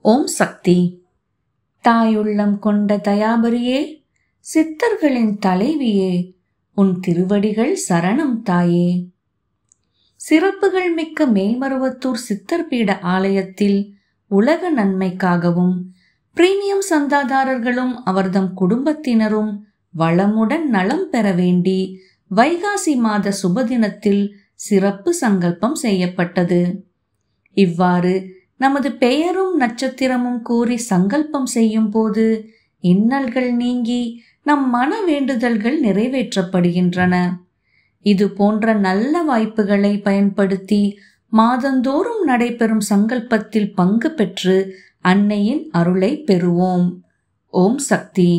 ஓம் சக்தி தாயுள்ளம் கொண்ட தயாபரியே சித்தர்களின் தலைவியே உன் திருவடிகள் சரணம் தாயே சிறப்புகள் மிக்க மேல்மருவத்தூர் சித்தர் பீட ஆலயத்தில் உலக நன்மைக்காகவும் பிரீமியம் சந்தாதாரர்களும் அவர்தம் குடும்பத்தினரும் வளமுடன் நலம் பெற வேண்டி வைகாசி மாத சுபதினத்தில் சிறப்பு சங்கல்பம் செய்யப்பட்டது இவ்வாறு நமது பெயரும் நட்சத்திரமும் கூறி சங்கல்பம் செய்யும் போது இன்னல்கள் நீங்கி நம் மன வேண்டுதல்கள் நிறைவேற்றப்படுகின்றன இது போன்ற நல்ல வாய்ப்புகளை பயன்படுத்தி மாதந்தோறும் நடைபெறும் சங்கல்பத்தில் பங்கு பெற்று அன்னையின் அருளை பெறுவோம் ஓம் சக்தி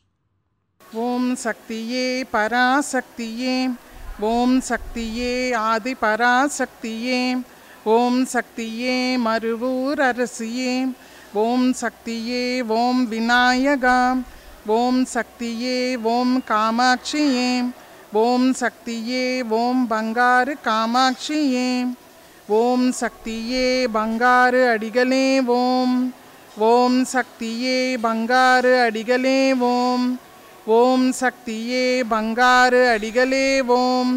ஓம் சக்தியே பராசக்தியே ஓம் சக்தியே ஆதி பராசக்தியே ஓம் சக்தியே மருவூர் அரசியே ஓம் சக்தியே ஓம் விநாயகா ஓம் சக்தியே ஓம் காமாட்சியே ஓம் சக்தியே ஓம் பங்காரு காமாட்சியே ஓம் சக்தியே பங்காரு அடிகளே ஓம் ஓம் சக்தியே பங்காரு அடிகளே ஓம் ஓம் சக்தியே பங்காரு அடிகளே ஓம்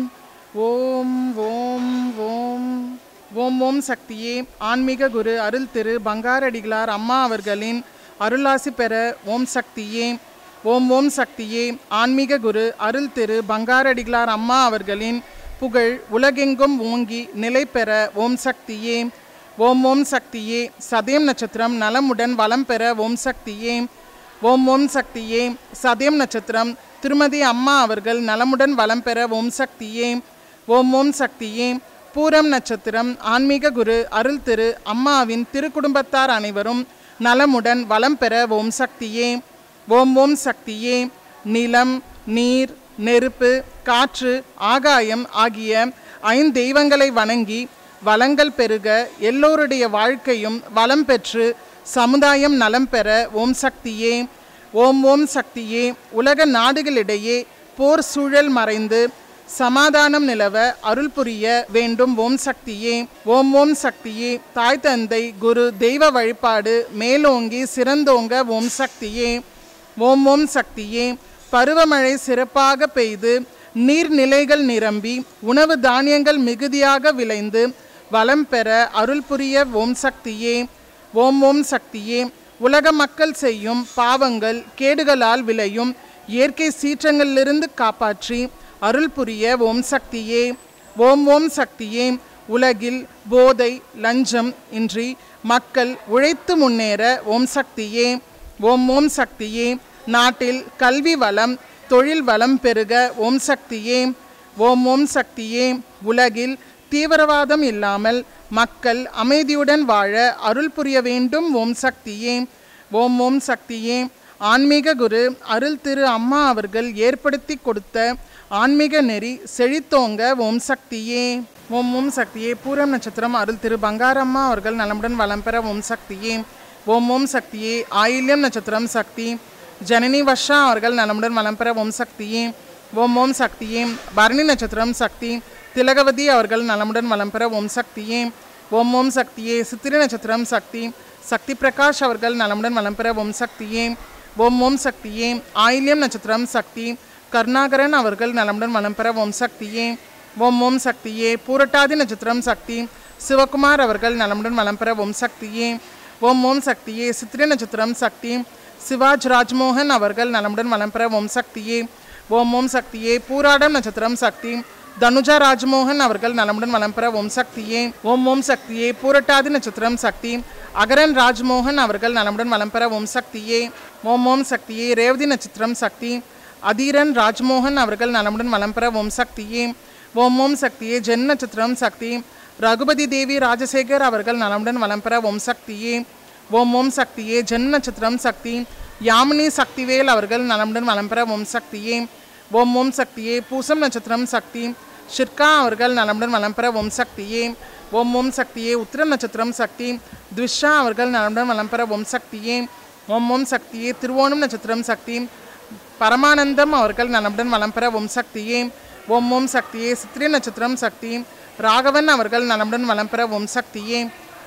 ஓம் ஓம் ஓம் ஓம் ஓம் சக்தியே ஆன்மீக குரு அருள் திரு பங்காரடிகளார் அம்மா அவர்களின் அருளாசி பெற ஓம் சக்தியே ஓம் ஓம் சக்தியே ஆன்மீக குரு அருள் திரு பங்காரடிகளார் அம்மா அவர்களின் புகழ் உலகெங்கும் ஓங்கி நிலை பெற ஓம் சக்தியே ஓம் ஓம் சக்தியே சதயம் நட்சத்திரம் நலமுடன் வளம் பெற ஓம் சக்தியே ஓம் ஓம் சக்தியே சதயம் நட்சத்திரம் திருமதி அம்மா அவர்கள் நலமுடன் வளம் பெற ஓம் சக்தியே ஓம் ஓம் சக்தியே பூரம் நட்சத்திரம் ஆன்மீக குரு அருள் திரு அம்மாவின் திருக்குடும்பத்தார் அனைவரும் நலமுடன் வளம் பெற ஓம் சக்தியே ஓம் ஓம் சக்தியே நிலம் நீர் நெருப்பு காற்று ஆகாயம் ஆகிய ஐந்தெய்வங்களை வணங்கி வளங்கள் பெருக எல்லோருடைய வாழ்க்கையும் வளம் பெற்று சமுதாயம் நலம் பெற ஓம் சக்தியே ஓம் ஓம் சக்தியே உலக நாடுகளிடையே போர் சூழல் மறைந்து சமாதானம் நிலவ அருள் புரிய வேண்டும் ஓம் சக்தியே ஓம் ஓம் சக்தியே தாய் தந்தை குரு தெய்வ வழிபாடு மேலோங்கி சிறந்தோங்க ஓம் சக்தியே ஓம் ஓம் சக்தியே பருவமழை சிறப்பாக பெய்து நீர்நிலைகள் நிரம்பி உணவு தானியங்கள் மிகுதியாக விளைந்து வளம் பெற அருள் புரிய ஓம் சக்தியே ஓம் ஓம் சக்தியே உலக மக்கள் செய்யும் பாவங்கள் கேடுகளால் விளையும் இயற்கை சீற்றங்களிலிருந்து காப்பாற்றி அருள் புரிய ஓம் சக்தியே ஓம் ஓம் சக்தியே உலகில் போதை லஞ்சம் இன்றி மக்கள் உழைத்து முன்னேற ஓம் சக்தியே ஓம் ஓம் சக்தியே நாட்டில் கல்வி வளம் தொழில் வளம் பெருக ஓம் சக்தியே ஓம் ஓம் சக்தியே உலகில் தீவிரவாதம் இல்லாமல் மக்கள் அமைதியுடன் வாழ அருள் புரிய வேண்டும் ஓம் சக்தியே ஓம் ஓம் சக்தியே ஆன்மீக குரு அருள் திரு அம்மா அவர்கள் ஏற்படுத்தி கொடுத்த ஆன்மீக நெறி செழித்தோங்க ஓம் சக்தியே ஓம் ஓம் சக்தியே பூரம் நட்சத்திரம் அருள் திரு பங்காரம்மா அவர்கள் நலமுடன் வளம் பெற ஓம் சக்தியே ஓம் ஓம் சக்தியே ஆயில்யம் நட்சத்திரம் சக்தி ஜனனி வர்ஷா அவர்கள் நலமுடன் வளம் பெற ஓம் சக்தியே ஓம் ஓம் சக்தியே பரணி நட்சத்திரம் சக்தி திலகவதி அவர்கள் நலமுடன் வளம் பெற ஓம் சக்தியே ஓம் ஓம் சக்தியே சித்திரை நட்சத்திரம் சக்தி சக்தி பிரகாஷ் அவர்கள் நலமுடன் வளம் பெற ஓம் சக்தியே ஓம் ஓம் சக்தியே ஆயில்யம் நட்சத்திரம் சக்தி கருணாகரன் அவர்கள் நலமுடன் வளம் பெற ஓம் சக்தியே ஓம் ஓம் சக்தியே பூரட்டாதி நட்சத்திரம் சக்தி சிவகுமார் அவர்கள் நலமுடன் வளம் பெற ஓம் சக்தியே ஓம் ஓம் சக்தியே சித்திரை நட்சத்திரம் சக்தி சிவாஜ் ராஜ்மோகன் அவர்கள் நலமுடன் வளம் பெற ஓம் சக்தியே ஓம் ஓம் சக்தியே பூராடம் நட்சத்திரம் சக்தி தனுஜா ராஜ்மோகன் அவர்கள் நலமுடன் வளம் பெற ஓம் சக்தியே ஓம் ஓம் சக்தியே பூரட்டாதி நட்சத்திரம் சக்தி அகரன் ராஜ்மோகன் அவர்கள் நலமுடன் வளம் பெற ஓம் சக்தியே ஓம் ஓம் சக்தியே ரேவதி நட்சத்திரம் சக்தி அதீரன் ராஜ்மோகன் அவர்கள் நலமுடன் வளம் பெற ஓம் சக்தியே ஓம் ஓம் சக்தியே ஜென் நட்சத்திரம் சக்தி ரகுபதி தேவி ராஜசேகர் அவர்கள் நலமுடன் வளம் பெற ஓம் சக்தியே ஓம் ஓம் சக்தியே ஜென் நட்சத்திரம் சக்தி யாமினி சக்திவேல் அவர்கள் நலமுடன் வளம் பெற ஓம் சக்தியே ஓம் ஓம் சக்தியே பூசம் நட்சத்திரம் சக்தி ஷிர்கா அவர்கள் நலமுடன் வளம் பெற ஓம் சக்தியே ஓம் ஓம் சக்தியே உத்திரம் நட்சத்திரம் சக்தி துஷா அவர்கள் நலமுடன் வளம் பெற ஓம் சக்தியே ஓம் ஓம் சக்தியே திருவோணம் நட்சத்திரம் சக்தி பரமானந்தம் அவர்கள் நலமுடன் வளம் பெற ஓம் சக்தியே ஓம் ஓம் சக்தியே சித்திரை நட்சத்திரம் சக்தி ராகவன் அவர்கள் நலமுடன் வளம் பெற ஓம் சக்தியே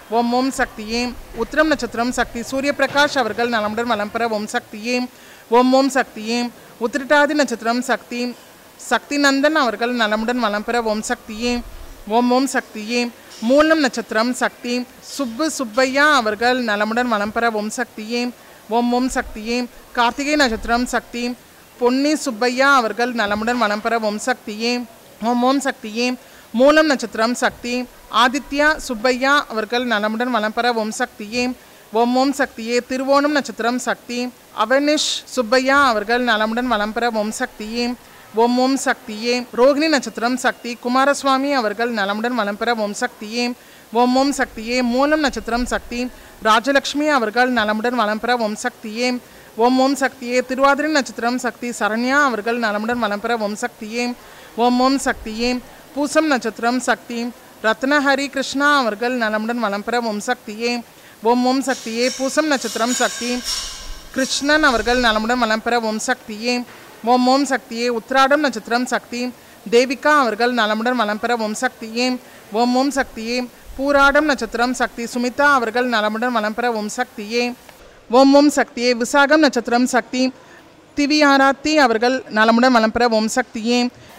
ஓம் ஓம் சக்தியே உத்திரம் நட்சத்திரம் சக்தி சூரிய பிரகாஷ் அவர்கள் நலமுடன் வலம் பெற ஓம் சக்தியே ஓம் ஓம் சக்தியே உத்திரட்டாதி நட்சத்திரம் சக்தி சக்தி நந்தன் அவர்கள் நலமுடன் வலம் பெற ஓம் சக்தியே ஓம் ஓம் சக்தியே மூலம் நட்சத்திரம் சக்தி சுப்பு சுப்பையா அவர்கள் நலமுடன் வலம் பெற ஓம் சக்தியே ஓம் ஓம் சக்தியே கார்த்திகை நட்சத்திரம் சக்தி பொன்னி சுப்பையா அவர்கள் நலமுடன் வலம் பெற ஓம் சக்தியே ஓம் ஓம் சக்தியே மூலம் நட்சத்திரம் சக்தி ஆதித்யா சுப்பையா அவர்கள் நலமுடன் வலம் பெற ஓம் சக்தியே ஓம் ஓம் சக்தியே திருவோணம் நட்சத்திரம் சக்தி அவனிஷ் சுப்பையா அவர்கள் நலமுடன் வலம் பெற ஓம் சக்தியே ஓம் ஓம் சக்தியே ரோகிணி நட்சத்திரம் சக்தி குமாரசுவாமி அவர்கள் நலமுடன் வலம் பெற ஓம் சக்தியே ஓம் ஓம் சக்தியே மூலம் நட்சத்திரம் சக்தி ராஜலக்ஷ்மி அவர்கள் நலமுடன் வலம் பெற ஓம் சக்தியே ஓம் ஓம் சக்தியே திருவாதிரை நட்சத்திரம் சக்தி சரண்யா அவர்கள் நலமுடன் வலம் பெற ஓம் சக்தியே ஓம் ஓம் சக்தியே பூசம் நட்சத்திரம் சக்தி ரத்னஹரி கிருஷ்ணா அவர்கள் நலமுடன் வலம் பெற ஓம் சக்தியே ஓம் ஓம் சக்தியே பூசம் நட்சத்திரம் சக்தி கிருஷ்ணன் அவர்கள் நலமுடன் வலம் பெற ஓம் சக்தியே ஓம் ஓம் சக்தியே உத்திராடம் நட்சத்திரம் சக்தி தேவிகா அவர்கள் நலமுடன் வலம் பெற ஓம் சக்தியே ஓம் ஓம் சக்தியே பூராடம் நட்சத்திரம் சக்தி சுமிதா அவர்கள் நலமுடன் வலம் பெற ஓம் சக்தியே ஓம் ஓம் சக்தியே விசாகம் நட்சத்திரம் சக்தி திவி ஆராத்தி அவர்கள் நலமுடன் வலம் பெற ஓம் சக்தியே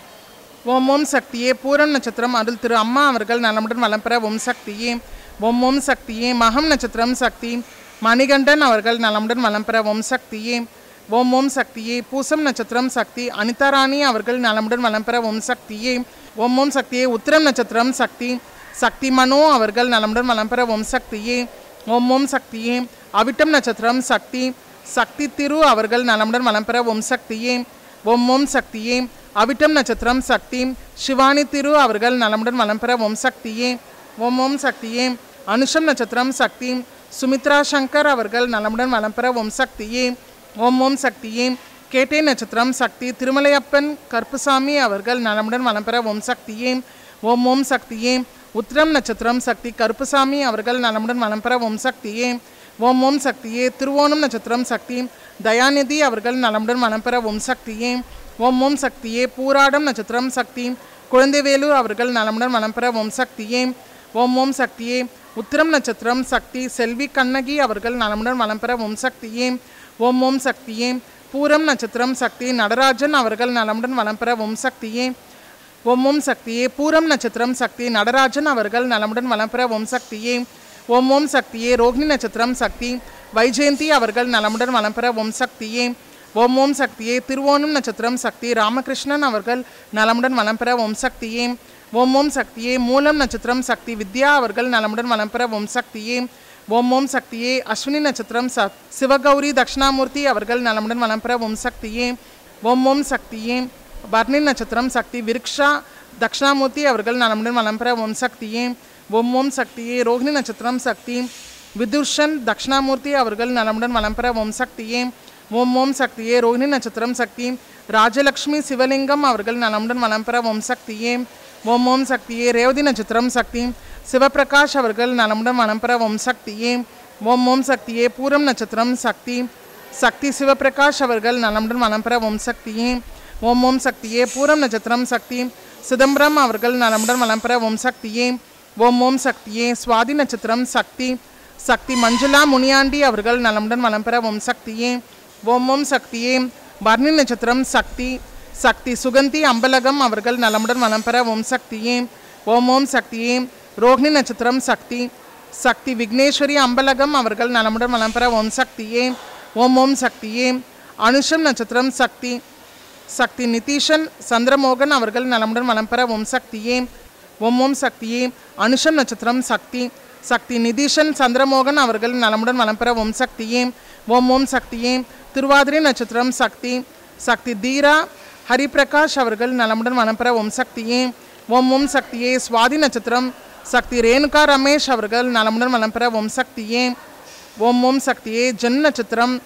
ஓம் ஓம் சக்தியே பூரம் நட்சத்திரம் அருள் திரு அம்மா அவர்கள் நலமுடன் வலம் பெற ஓம் சக்தியே ஓம் ஓம் சக்தியே மகம் நட்சத்திரம் சக்தி மணிகண்டன் அவர்கள் நலமுடன் வலம் பெற ஓம் சக்தியே ஓம் ஓம் சக்தியே பூசம் நட்சத்திரம் சக்தி அனிதாராணி அவர்கள் நலமுடன் வலம் பெற ஓம் சக்தியே ஓம் ஓம் சக்தியே உத்திரம் நட்சத்திரம் சக்தி சக்தி மனோ அவர்கள் நலமுடன் வலம் பெற ஓம் சக்தியே ஓம் ஓம் சக்தியே அவிட்டம் நட்சத்திரம் சக்தி சக்தி திரு அவர்கள் நலமுடன் வலம் பெற ஓம் சக்தியே ஓம் ஓம் சக்தியே அவிட்டம் நட்சத்திரம் சக்தி சிவானி திரு அவர்கள் நலமுடன் வலம் பெற ஓம் சக்தியே ஓம் ஓம் சக்தியே அனுஷம் நட்சத்திரம் சக்தி சுமித்ரா சங்கர் அவர்கள் நலமுடன் வலம் பெற ஓம் சக்தியே ஓம் ஓம் சக்தியே கேட்டை நட்சத்திரம் சக்தி திருமலையப்பன் கருப்புசாமி அவர்கள் நலமுடன் வலம் பெற ஓம் சக்தியே ஓம் ஓம் சக்தியே உத்திரம் நட்சத்திரம் சக்தி கருப்புசாமி அவர்கள் நலமுடன் வலம் பெற ஓம் சக்தியே ஓம் ஓம் சக்தியே திருவோணம் நட்சத்திரம் சக்தி தயாநிதி அவர்கள் நலமுடன் வலம் பெற ஓம் சக்தியே ஓம் ஓம் சக்தியே பூராடம் நட்சத்திரம் சக்தி குழந்தைவேலு அவர்கள் நலமுடன் வலம் பெற ஓம் சக்தியே ஓம் ஓம் சக்தியே உத்திரம் நட்சத்திரம் சக்தி செல்வி கண்ணகி அவர்கள் நலமுடன் வலம் பெற ஓம் சக்தியே ஓம் ஓம் சக்தியே பூரம் நட்சத்திரம் சக்தி நடராஜன் அவர்கள் நலமுடன் வலம் பெற ஓம் சக்தியே ஓம் ஓம் சக்தியே பூரம் நட்சத்திரம் சக்தி நடராஜன் அவர்கள் நலமுடன் வலம் பெற ஓம் சக்தியே ஓம் ஓம் சக்தியே ரோகிணி நட்சத்திரம் சக்தி வைஜெயந்தி அவர்கள் நலமுடன் வலம் பெற ஓம் சக்தியே ஓம் ஓம் சக்தியே திருவோணம் நட்சத்திரம் சக்தி ராமகிருஷ்ணன் அவர்கள் நலமுடன் வலம் பெற ஓம் சக்தியே ஓம் ஓம் சக்தியே மூலம் நட்சத்திரம் சக்தி வித்யா அவர்கள் நலமுடன் வலம் பெற ஓம் சக்தியே ஓம் ஓம் சக்தியே அஸ்வினி நட்சத்திரம் ச சிவகௌரி தட்சிணாமூர்த்தி அவர்கள் நலமுடன் வலம் பெற ஓம் சக்தியே ஓம் ஓம் சக்தியே பர்ணி நட்சத்திரம் சக்தி விருக்ஷா தட்சிணாமூர்த்தி அவர்கள் நலமுடன் வலம் பெற ஓம் சக்தியே ஓம் ஓம் சக்தியே ரோகிணி நட்சத்திரம் சக்தி விதுஷன் தட்சிணாமூர்த்தி அவர்கள் நலமுடன் வலம் பெற ஓம் சக்தியே ஓம் ஓம் சக்தியே ரோகிணி நட்சத்திரம் சக்தி ராஜலக்ஷ்மி சிவலிங்கம் அவர்கள் நலமுடன் வலம் பெற ஓம் சக்தியே ஓம் ஓம் சக்தியே ரேவதி நட்சத்திரம் சக்தி சிவபிரகாஷ் அவர்கள் நலமுடன் வலம் பெற ஓம் சக்தியே ஓம் ஓம் சக்தியே பூரம் நட்சத்திரம் சக்தி சக்தி சிவபிரகாஷ் அவர்கள் நலமுடன் வலம் பெற ஓம் சக்தியே ஓம் ஓம் சக்தியே பூரம் நட்சத்திரம் சக்தி சிதம்பரம் அவர்கள் நலமுடன் வலம் பெற ஓம் சக்தியே ஓம் ஓம் சக்தியே சுவாதி நட்சத்திரம் சக்தி சக்தி மஞ்சுளா முனியாண்டி அவர்கள் நலமுடன் வலம் பெற ஓம் சக்தியே ஓம் ஓம் சக்தியே பர்ணி நட்சத்திரம் சக்தி சக்தி சுகந்தி அம்பலகம் அவர்கள் நலமுடன் வலம் பெற ஓம் சக்தியே ஓம் ஓம் சக்தியே ரோகிணி நட்சத்திரம் சக்தி சக்தி விக்னேஸ்வரி அம்பலகம் அவர்கள் நலமுடன் வலம் பெற ஓம் சக்தியே ஓம் ஓம் சக்தியே அனுஷம் நட்சத்திரம் சக்தி சக்தி நிதிஷன் சந்திரமோகன் அவர்கள் நலமுடன் வலம் பெற ஓம் சக்தியே ஓம் ஓம் சக்தியே அனுஷம் நட்சத்திரம் சக்தி சக்தி நிதிஷன் சந்திரமோகன் அவர்கள் நலமுடன் வலம் பெற ஓம் சக்தியே ஓம் ஓம் சக்தியே திருவாதிரை நட்சத்திரம் சக்தி சக்தி தீரா ஹரிபிரகாஷ் அவர்கள் நலமுடன் வலம் பெற ஓம் சக்தியே ஓம் ஓம் சக்தியே சுவாதி நட்சத்திரம் சக்தி ரேணுகா ரமேஷ் அவர்கள் நலமுடன் வலம் பெற ஓம் சக்தியே ஓம் ஓம் சக்தியே ஜென் நட்சத்திரம்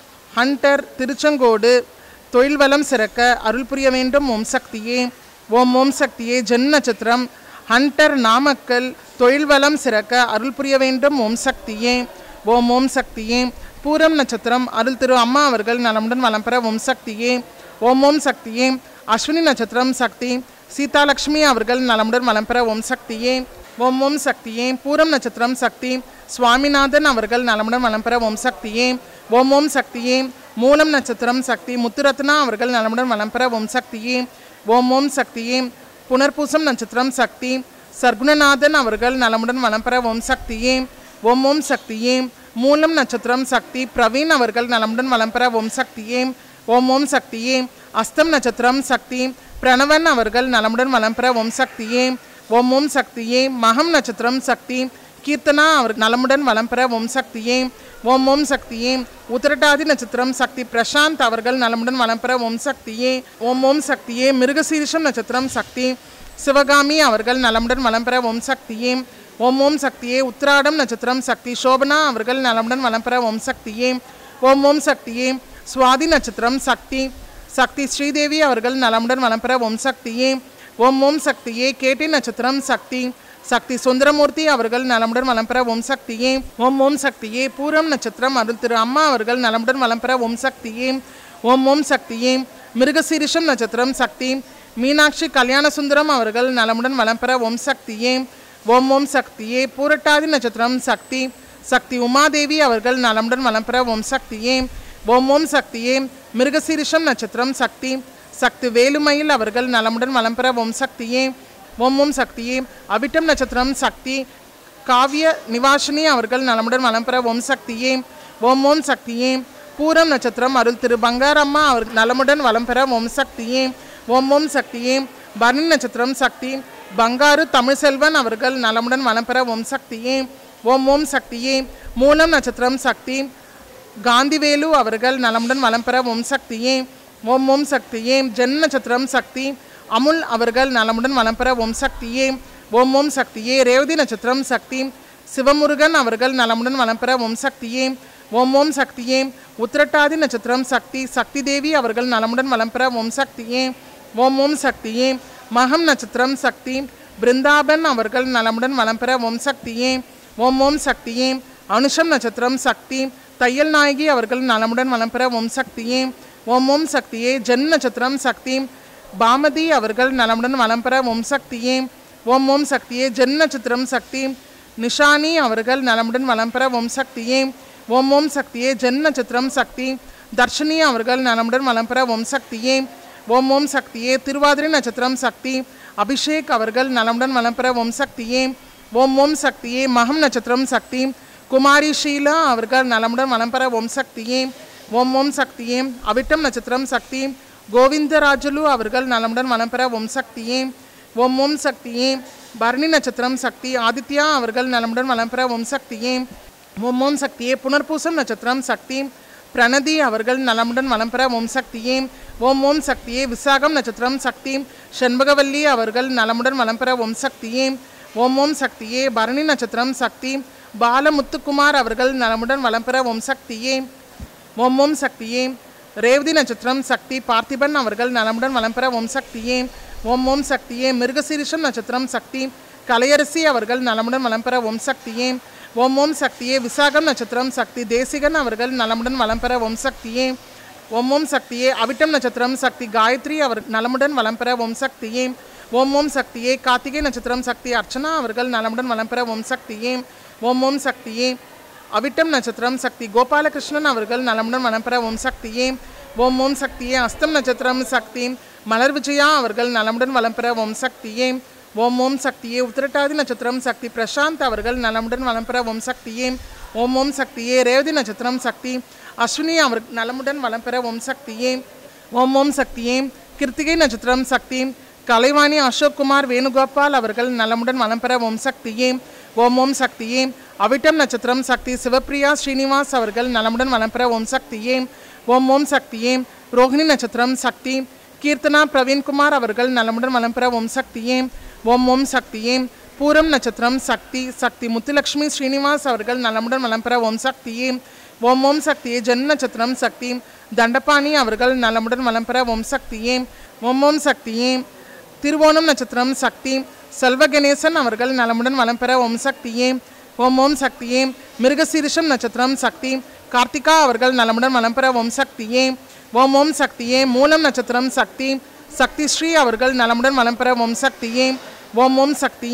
ஹண்டர் திருச்செங்கோடு தொழில் வளம் சிறக்க அருள் புரிய வேண்டும் ஓம் சக்தியே ஓம் ஓம் சக்தியே ஜென் நட்சத்திரம் ஹண்டர் நாமக்கல் தொழில் வளம் சிறக்க அருள் புரிய வேண்டும் ஓம் சக்தியே ஓம் ஓம் சக்தியே பூரம் நட்சத்திரம் அருள் திரு அம்மா அவர்கள் நலமுடன் வலம் பெற ஓம் சக்தியே ஓம் ஓம் சக்தியே அஸ்வினி நட்சத்திரம் சக்தி சீதாலக்ஷ்மி அவர்கள் நலமுடன் வலம் பெற ஓம் சக்தியே ஓம் ஓம் சக்தியே பூரம் நட்சத்திரம் சக்தி சுவாமிநாதன் அவர்கள் நலமுடன் வளம் பெற ஓம் சக்தியே ஓம் ஓம் சக்தியே மூலம் நட்சத்திரம் சக்தி முத்துரத்னா அவர்கள் நலமுடன் வளம் பெற ஓம் சக்தியே ஓம் ஓம் சக்தியே புனர்பூசம் நட்சத்திரம் சக்தி சர்க்குணநாதன் அவர்கள் நலமுடன் வளம் பெற ஓம் சக்தியே ஓம் ஓம் சக்தியே மூலம் நட்சத்திரம் சக்தி பிரவீன் அவர்கள் நலமுடன் வளம் பெற ஓம் சக்தியே ஓம் ஓம் சக்தியே அஸ்தம் நட்சத்திரம் சக்தி பிரணவன் அவர்கள் நலமுடன் வளம் பெற ஓம் சக்தியே ஓம் ஓம் சக்தியே மகம் நட்சத்திரம் சக்தி கீர்த்தனா அவர் நலமுடன் வளம் பெற ஓம் சக்தியே ஓம் ஓம் சக்தியே உத்திரட்டாதி நட்சத்திரம் சக்தி பிரசாந்த் அவர்கள் நலமுடன் வளம் பெற ஓம் சக்தியே ஓம் ஓம் சக்தியே மிருகசீரிஷம் நட்சத்திரம் சக்தி சிவகாமி அவர்கள் நலமுடன் வளம் பெற ஓம் சக்தியே ஓம் ஓம் சக்தியே உத்திராடம் நட்சத்திரம் சக்தி சோபனா அவர்கள் நலமுடன் வளம் பெற ஓம் சக்தியே ஓம் ஓம் சக்தியே சுவாதி நட்சத்திரம் சக்தி சக்தி ஸ்ரீதேவி அவர்கள் நலமுடன் வளம் பெற ஓம் சக்தியே ஓம் ஓம் சக்தியே கேட்டி நட்சத்திரம் சக்தி சக்தி சுந்தரமூர்த்தி அவர்கள் நலமுடன் வளம் பெற ஓம் சக்தியே ஓம் ஓம் சக்தியே பூரம் நட்சத்திரம் அருள் திரு அம்மா அவர்கள் நலமுடன் வளம் பெற ஓம் சக்தியே ஓம் ஓம் சக்தியே மிருகசீரிஷம் நட்சத்திரம் சக்தி மீனாட்சி கல்யாண சுந்தரம் அவர்கள் நலமுடன் வளம் பெற ஓம் சக்தியே ஓம் ஓம் சக்தியே பூரட்டாதி நட்சத்திரம் சக்தி சக்தி உமாதேவி அவர்கள் நலமுடன் வளம் பெற ஓம் சக்தியே ஓம் ஓம் சக்தியே மிருகசீரிஷம் நட்சத்திரம் சக்தி சக்தி வேலுமயில் அவர்கள் நலமுடன் வளம் பெற ஓம் சக்தியே ஓம் ஓம் சக்தியே அவிட்டம் நட்சத்திரம் சக்தி காவிய நிவாசினி அவர்கள் நலமுடன் வளம் பெற ஓம் சக்தியே ஓம் ஓம் சக்தியே பூரம் நட்சத்திரம் அருள் திரு பங்காரம்மா அவர் நலமுடன் வளம் பெற ஓம் சக்தியே ஓம் ஓம் சக்தியே பரணி நட்சத்திரம் சக்தி பங்காரு தமிழ்செல்வன் அவர்கள் நலமுடன் வளம் பெற ஓம் சக்தியே ஓம் ஓம் சக்தியே மூலம் நட்சத்திரம் சக்தி காந்திவேலு அவர்கள் நலமுடன் வளம் பெற ஓம் சக்தியே ஓம் ஓம் சக்தியே ஜென் நட்சத்திரம் சக்தி அமுல் அவர்கள் நலமுடன் வளம் பெற ஓம் சக்தியே ஓம் ஓம் சக்தியே ரேவதி நட்சத்திரம் சக்தி சிவமுருகன் அவர்கள் நலமுடன் வளம் பெற ஓம் சக்தியே ஓம் ஓம் சக்தியே உத்திரட்டாதி நட்சத்திரம் சக்தி சக்தி தேவி அவர்கள் நலமுடன் வளம் பெற ஓம் சக்தியே ஓம் ஓம் சக்தியே மகம் நட்சத்திரம் சக்தி பிருந்தாபன் அவர்கள் நலமுடன் வளம் பெற ஓம் சக்தியே ஓம் ஓம் சக்தியே அனுஷம் நட்சத்திரம் சக்தி தையல் நாயகி அவர்கள் நலமுடன் வளம் பெற ஓம் சக்தியே ஓம் ஓம் சக்தியே ஜென் நட்சத்திரம் சக்தி பாமதி அவர்கள் நலமுடன் வளம் பெற ஓம் சக்தியே ஓம் ஓம் சக்தியே ஜென் நட்சத்திரம் சக்தி நிஷானி அவர்கள் நலமுடன் வளம் பெற ஓம் சக்தியே ஓம் ஓம் சக்தியே ஜென் நட்சத்திரம் சக்தி தர்ஷினி அவர்கள் நலமுடன் வளம் பெற ஓம் சக்தியே ஓம் ஓம் சக்தியே திருவாதிரை நட்சத்திரம் சக்தி அபிஷேக் அவர்கள் நலமுடன் வளம் பெற ஓம் சக்தியே ஓம் ஓம் சக்தியே மகம் நட்சத்திரம் சக்தி குமாரி ஷீலா அவர்கள் நலமுடன் வளம் பெற ஓம் சக்தியே ஓம் ஓம் சக்தியே அவிட்டம் நட்சத்திரம் சக்தி கோவிந்தராஜுலு அவர்கள் நலமுடன் வளம் பெற ஓம் சக்தியே ஓம் ஓம் சக்தியே பரணி நட்சத்திரம் சக்தி ஆதித்யா அவர்கள் நலமுடன் வளம் பெற ஓம் சக்தியே ஓம் ஓம் சக்தியே புனர்பூசம் நட்சத்திரம் சக்தி பிரணதி அவர்கள் நலமுடன் வளம் பெற ஓம் சக்தியே ஓம் ஓம் சக்தியே விசாகம் நட்சத்திரம் சக்தி செண்பகவல்லி அவர்கள் நலமுடன் வளம் பெற ஓம் சக்தியே ஓம் ஓம் சக்தியே பரணி நட்சத்திரம் சக்தி பாலமுத்துக்குமார் அவர்கள் நலமுடன் வளம் பெற ஓம் சக்தியே ஓம் ஓம் சக்தியே ரேவதி நட்சத்திரம் சக்தி பார்த்திபன் அவர்கள் நலமுடன் வளம் பெற ஓம் சக்தியே ஓம் ஓம் சக்தியே மிருகசீரிஷம் நட்சத்திரம் சக்தி கலையரசி அவர்கள் நலமுடன் வளம் பெற ஓம் சக்தியே ஓம் ஓம் சக்தியே விசாகம் நட்சத்திரம் சக்தி தேசிகன் அவர்கள் நலமுடன் வளம் பெற ஓம் சக்தியே ஓம் ஓம் சக்தியே அவிட்டம் நட்சத்திரம் சக்தி காயத்ரி அவர் நலமுடன் வளம் பெற ஓம் சக்தியே ஓம் ஓம் சக்தியே கார்த்திகை நட்சத்திரம் சக்தி அர்ச்சனா அவர்கள் நலமுடன் வளம் பெற ஓம் சக்தியே ஓம் ஓம் சக்தியே அவிட்டம் நட்சத்திரம் சக்தி கோபாலகிருஷ்ணன் அவர்கள் நலமுடன் வளம் பெற ஓம் சக்தியே ஓம் ஓம் சக்தியே அஸ்தம் நட்சத்திரம் சக்தி மலர் விஜயா அவர்கள் நலமுடன் வளம் பெற ஓம் சக்தியே ஓம் ஓம் சக்தியே உத்திரட்டாதி நட்சத்திரம் சக்தி பிரசாந்த் அவர்கள் நலமுடன் வளம் பெற ஓம் சக்தியே ஓம் ஓம் சக்தியே ரேவதி நட்சத்திரம் சக்தி அஸ்வினி அவர் நலமுடன் வளம் பெற ஓம் சக்தியே ஓம் ஓம் சக்தியே கிருத்திகை நட்சத்திரம் சக்தி கலைவாணி அசோக்குமார் வேணுகோபால் அவர்கள் நலமுடன் வளம் பெற ஓம் சக்தியே ஓம் ஓம் சக்தியே அவிட்டம் நட்சத்திரம் சக்தி சிவப்பிரியா ஸ்ரீனிவாஸ் அவர்கள் நலமுடன் வளம் பெற ஓம் சக்தியே ஓம் ஓம் சக்தியே ரோஹிணி நட்சத்திரம் சக்தி கீர்த்தனா பிரவீன்குமார் அவர்கள் நலமுடன் வளம் பெற ஓம் சக்தியே ஓம் ஓம் சக்தியே பூரம் நட்சத்திரம் சக்தி சக்தி முத்துலட்சுமி ஸ்ரீனிவாஸ் அவர்கள் நலமுடன் வளம் பெற ஓம் சக்தியே ஓம் ஓம் சக்தியே ஜென் நட்சத்திரம் சக்தி தண்டபாணி அவர்கள் நலமுடன் வளம் பெற ஓம் சக்தியே ஓம் ஓம் சக்தியே திருவோணம் நட்சத்திரம் சக்தி செல்வ கணேசன் அவர்கள் நலமுடன் வளம் பெற ஓம் சக்தியே ஓம் ஓம் சக்தியே மிருகசீரிஷம் நட்சத்திரம் சக்தி கார்த்திகா அவர்கள் நலமுடன் வளம் பெற ஓம் சக்தியே ஓம் ஓம் சக்தியே மூலம் நட்சத்திரம் சக்தி சக்தி ஸ்ரீ அவர்கள் நலமுடன் வளம் பெற ஓம் சக்தியே ஓம் ஓம் சக்தியே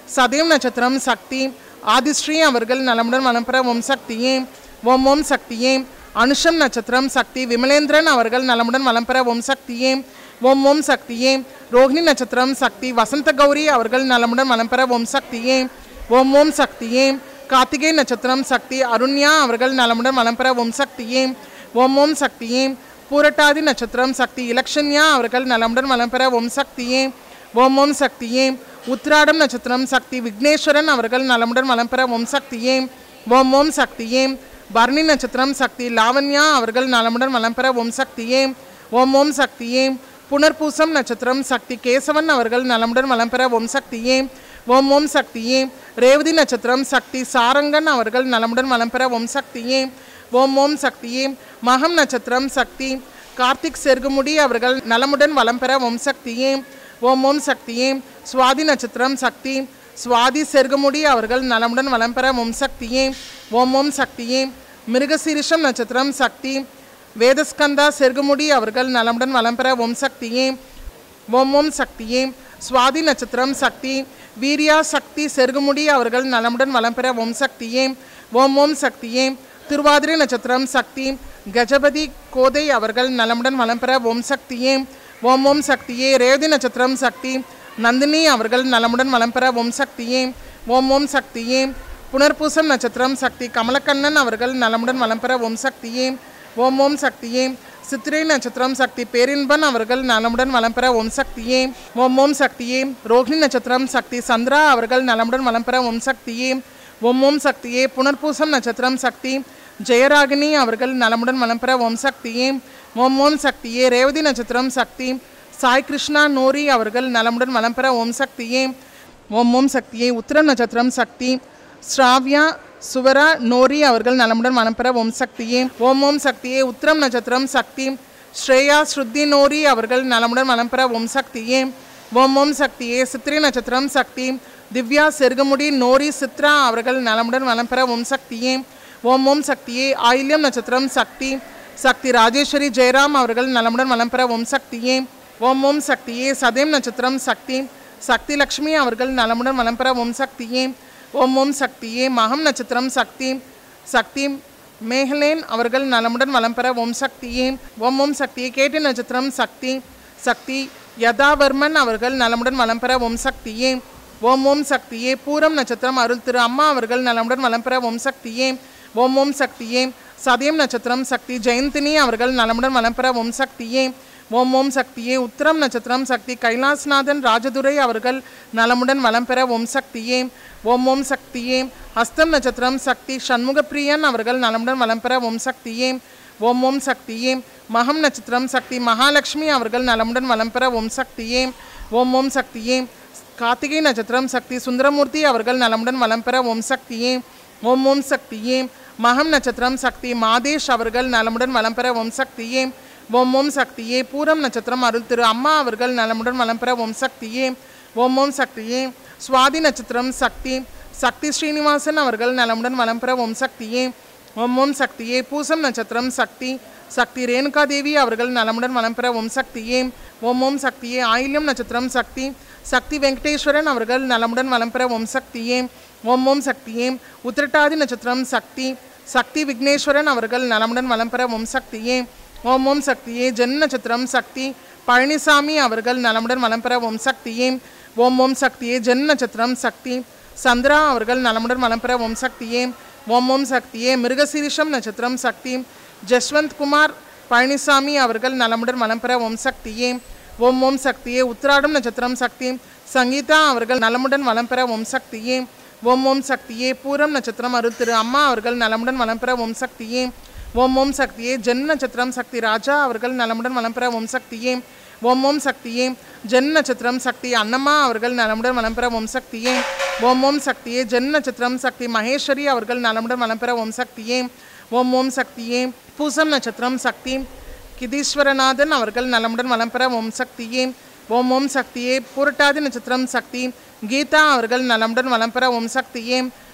சதயம் நட்சத்திரம் சக்தி ஆதிஸ்ரீ அவர்கள் நலமுடன் வளம் பெற ஓம் சக்தியே ஓம் ஓம் சக்தியே அனுஷம் நட்சத்திரம் சக்தி விமலேந்திரன் அவர்கள் நலமுடன் வளம் பெற ஓம் சக்தியே ஓம் ஓம் சக்தியே ரோஹிணி நட்சத்திரம் சக்தி வசந்த கௌரி அவர்கள் நலமுடன் வளம் பெற ஓம் சக்தியே ஓம் ஓம் சக்தியே கார்த்திகை நட்சத்திரம் சக்தி அருண்யா அவர்கள் நலமுடன் வளம் பெற ஓம் சக்தியே ஓம் ஓம் சக்தியே பூரட்டாதி நட்சத்திரம் சக்தி இலக்ஷன்யா அவர்கள் நலமுடன் வளம் பெற ஓம் சக்தியே ஓம் ஓம் சக்தியே உத்திராடம் நட்சத்திரம் சக்தி விக்னேஸ்வரன் அவர்கள் நலமுடன் வளம் பெற ஓம் சக்தியே ஓம் ஓம் சக்தியே பரணி நட்சத்திரம் சக்தி லாவண்யா அவர்கள் நலமுடன் வளம் பெற ஓம் சக்தியே ஓம் ஓம் சக்தியே புனர்பூசம் நட்சத்திரம் சக்தி கேசவன் அவர்கள் நலமுடன் வளம் பெற ஓம் சக்தியே ஓம் ஓம் சக்தியே ரேவதி நட்சத்திரம் சக்தி சாரங்கன் அவர்கள் நலமுடன் வளம் பெற ஓம் சக்தியே ஓம் ஓம் சக்தியே மகம் நட்சத்திரம் சக்தி கார்த்திக் செர்குமுடி அவர்கள் நலமுடன் வளம் பெற ஓம் சக்தியே ஓம் ஓம் சக்தியே சுவாதி நட்சத்திரம் சக்தி சுவாதி செர்குமுடி அவர்கள் நலமுடன் வளம் பெற ஓம் சக்தியே ஓம் ஓம் சக்தியே மிருகசீரிஷம் நட்சத்திரம் சக்தி வேதஸ்கந்தா செர்குமுடி அவர்கள் நலமுடன் வளம் பெற ஓம் சக்தியே ஓம் ஓம் சக்தியே சுவாதி நட்சத்திரம் சக்தி வீரியா சக்தி செருகுமுடி அவர்கள் நலமுடன் வளம் பெற ஓம் சக்தியே ஓம் ஓம் சக்தியே திருவாதிரை நட்சத்திரம் சக்தி கஜபதி கோதை அவர்கள் நலமுடன் வளம் பெற ஓம் சக்தியே ஓம் ஓம் சக்தியே ரேவதி நட்சத்திரம் சக்தி நந்தினி அவர்கள் நலமுடன் வளம் பெற ஓம் சக்தியே ஓம் ஓம் சக்தியே புனர்பூசம் நட்சத்திரம் சக்தி கமலக்கண்ணன் அவர்கள் நலமுடன் வளம் பெற ஓம் சக்தியே ஓம் ஓம் சக்தியே சித்திரை நட்சத்திரம் சக்தி பேரின்பன் அவர்கள் நலமுடன் வளம் பெற ஓம் சக்தியே ஓம் ஓம் சக்தியே ரோஹிணி நட்சத்திரம் சக்தி சந்திரா அவர்கள் நலமுடன் வளம் பெற ஓம் சக்தியே ஓம் ஓம் சக்தியே புனர்பூசம் நட்சத்திரம் சக்தி ஜெயராகினி அவர்கள் நலமுடன் வளம் பெற ஓம் சக்தியே ஓம் ஓம் சக்தியே ரேவதி நட்சத்திரம் சக்தி சாய் கிருஷ்ணா நோரி அவர்கள் நலமுடன் வளம் பெற ஓம் சக்தியே ஓம் ஓம் சக்தியே உத்திரம் நட்சத்திரம் சக்தி ஸ்ராவ்யா சுவரா நோரி அவர்கள் நலமுடன் வளம் பெற ஓம் சக்தியே ஓம் ஓம் சக்தியே உத்திரம் நட்சத்திரம் சக்தி ஸ்ரேயா ஸ்ருத்தி நோரி அவர்கள் நலமுடன் வளம் பெற ஓம் சக்தியே ஓம் ஓம் சக்தியே சித்திரை நட்சத்திரம் சக்தி திவ்யா செருகமுடி நோரி சித்ரா அவர்கள் நலமுடன் வளம் பெற ஓம் சக்தியே ஓம் ஓம் சக்தியே ஆயில்யம் நட்சத்திரம் சக்தி சக்தி ராஜேஸ்வரி ஜெயராம் அவர்கள் நலமுடன் வளம் பெற ஓம் சக்தியே ஓம் ஓம் சக்தியே சதயம் நட்சத்திரம் சக்தி சக்தி லக்ஷ்மி அவர்கள் நலமுடன் வளம் பெற ஓம் சக்தியே ஓம் ஓம் சக்தியே மகம் நட்சத்திரம் சக்தி சக்தி மேகலேன் அவர்கள் நலமுடன் வளம் பெற ஓம் சக்தியே ஓம் ஓம் சக்தியே கேட்டு நட்சத்திரம் சக்தி சக்தி யதாவர்மன் அவர்கள் நலமுடன் வளம் பெற ஓம் சக்தியே ஓம் ஓம் சக்தியே பூரம் நட்சத்திரம் அருள் திரு அம்மா அவர்கள் நலமுடன் வளம் பெற ஓம் சக்தியே ஓம் ஓம் சக்தியே சதயம் நட்சத்திரம் சக்தி ஜெயந்தினி அவர்கள் நலமுடன் வளம் பெற ஓம் சக்தியே ஓம் ஓம் சக்தியே உத்திரம் நட்சத்திரம் சக்தி கைலாஸ்நாதன் ராஜதுரை அவர்கள் நலமுடன் வளம் பெற ஓம் சக்தியே ஓம் ஓம் சக்தியே ஹஸ்தம் நட்சத்திரம் சக்தி சண்முகப்பிரியன் அவர்கள் நலமுடன் வளம் பெற ஓம் சக்தியே ஓம் ஓம் சக்தியே மகம் நட்சத்திரம் சக்தி மகாலட்சுமி அவர்கள் நலமுடன் வளம் பெற ஓம் சக்தியே ஓம் ஓம் சக்தியே கார்த்திகை நட்சத்திரம் சக்தி சுந்தரமூர்த்தி அவர்கள் நலமுடன் வளம் பெற ஓம் சக்தியே ஓம் ஓம் சக்தியே மகம் நட்சத்திரம் சக்தி மாதேஷ் அவர்கள் நலமுடன் வளம் பெற ஓம் சக்தியே ஓம் ஓம் சக்தியே பூரம் நட்சத்திரம் அருள் திரு அம்மா அவர்கள் நலமுடன் வளம் பெற ஓம் சக்தியே ஓம் ஓம் சக்தியே சுவாதி நட்சத்திரம் சக்தி சக்தி ஸ்ரீனிவாசன் அவர்கள் நலமுடன் வளம் பெற ஓம் சக்தியே ஓம் ஓம் சக்தியே பூசம் நட்சத்திரம் சக்தி சக்தி ரேணுகாதேவி அவர்கள் நலமுடன் வளம் பெற ஓம் சக்தியே ஓம் ஓம் சக்தியே ஆயில்யம் நட்சத்திரம் சக்தி சக்தி வெங்கடேஸ்வரன் அவர்கள் நலமுடன் வளம் பெற ஓம் சக்தியே ஓம் ஓம் சக்தியே உத்திரட்டாதி நட்சத்திரம் சக்தி சக்தி விக்னேஸ்வரன் அவர்கள் நலமுடன் வளம் பெற ஓம் சக்தியே ஓம் ஓம் சக்தியே ஜென் நட்சத்திரம் சக்தி பழனிசாமி அவர்கள் நலமுடன் வளம் பெற ஓம் சக்தியே ஓம் ஓம் சக்தியே ஜென் நட்சத்திரம் சக்தி சந்திரா அவர்கள் நலமுடன் வளம் பெற ஓம் சக்தியே ஓம் ஓம் சக்தியே மிருகசீரிஷம் நட்சத்திரம் சக்தி ஜஸ்வந்த் குமார் பழனிசாமி அவர்கள் நலமுடன் வளம் பெற ஓம் சக்தியே ஓம் ஓம் சக்தியே உத்திராடம் நட்சத்திரம் சக்தி சங்கீதா அவர்கள் நலமுடன் வளம் பெற ஓம் சக்தியே ஓம் ஓம் சக்தியே பூரம் நட்சத்திரம் அருள் திரு அம்மா அவர்கள் நலமுடன் வளம் பெற ஓம் சக்தியே ஓம் ஓம் சக்தியே ஜென் நட்சத்திரம் சக்தி ராஜா அவர்கள் நலமுடன் வளம் பெற ஓம் சக்தியே ஓம் ஓம் சக்தியே ஜென் நட்சத்திரம் சக்தி அன்னம்மா அவர்கள் நலமுடன் வளம் பெற ஓம் சக்தியே ஓம் ஓம் சக்தியே ஜென் நட்சத்திரம் சக்தி மகேஸ்வரி அவர்கள் நலமுடன் வளம் பெற ஓம் சக்தியே ஓம் ஓம் சக்தியே பூசம் நட்சத்திரம் சக்தி கிதீஸ்வரநாதன் அவர்கள் நலமுடன் வளம் பெற ஓம் சக்தியே ஓம் ஓம் சக்தியே புரட்டாதி நட்சத்திரம் சக்தி கீதா அவர்கள் நலமுடன் வளம் பெற ஓம் சக்தியே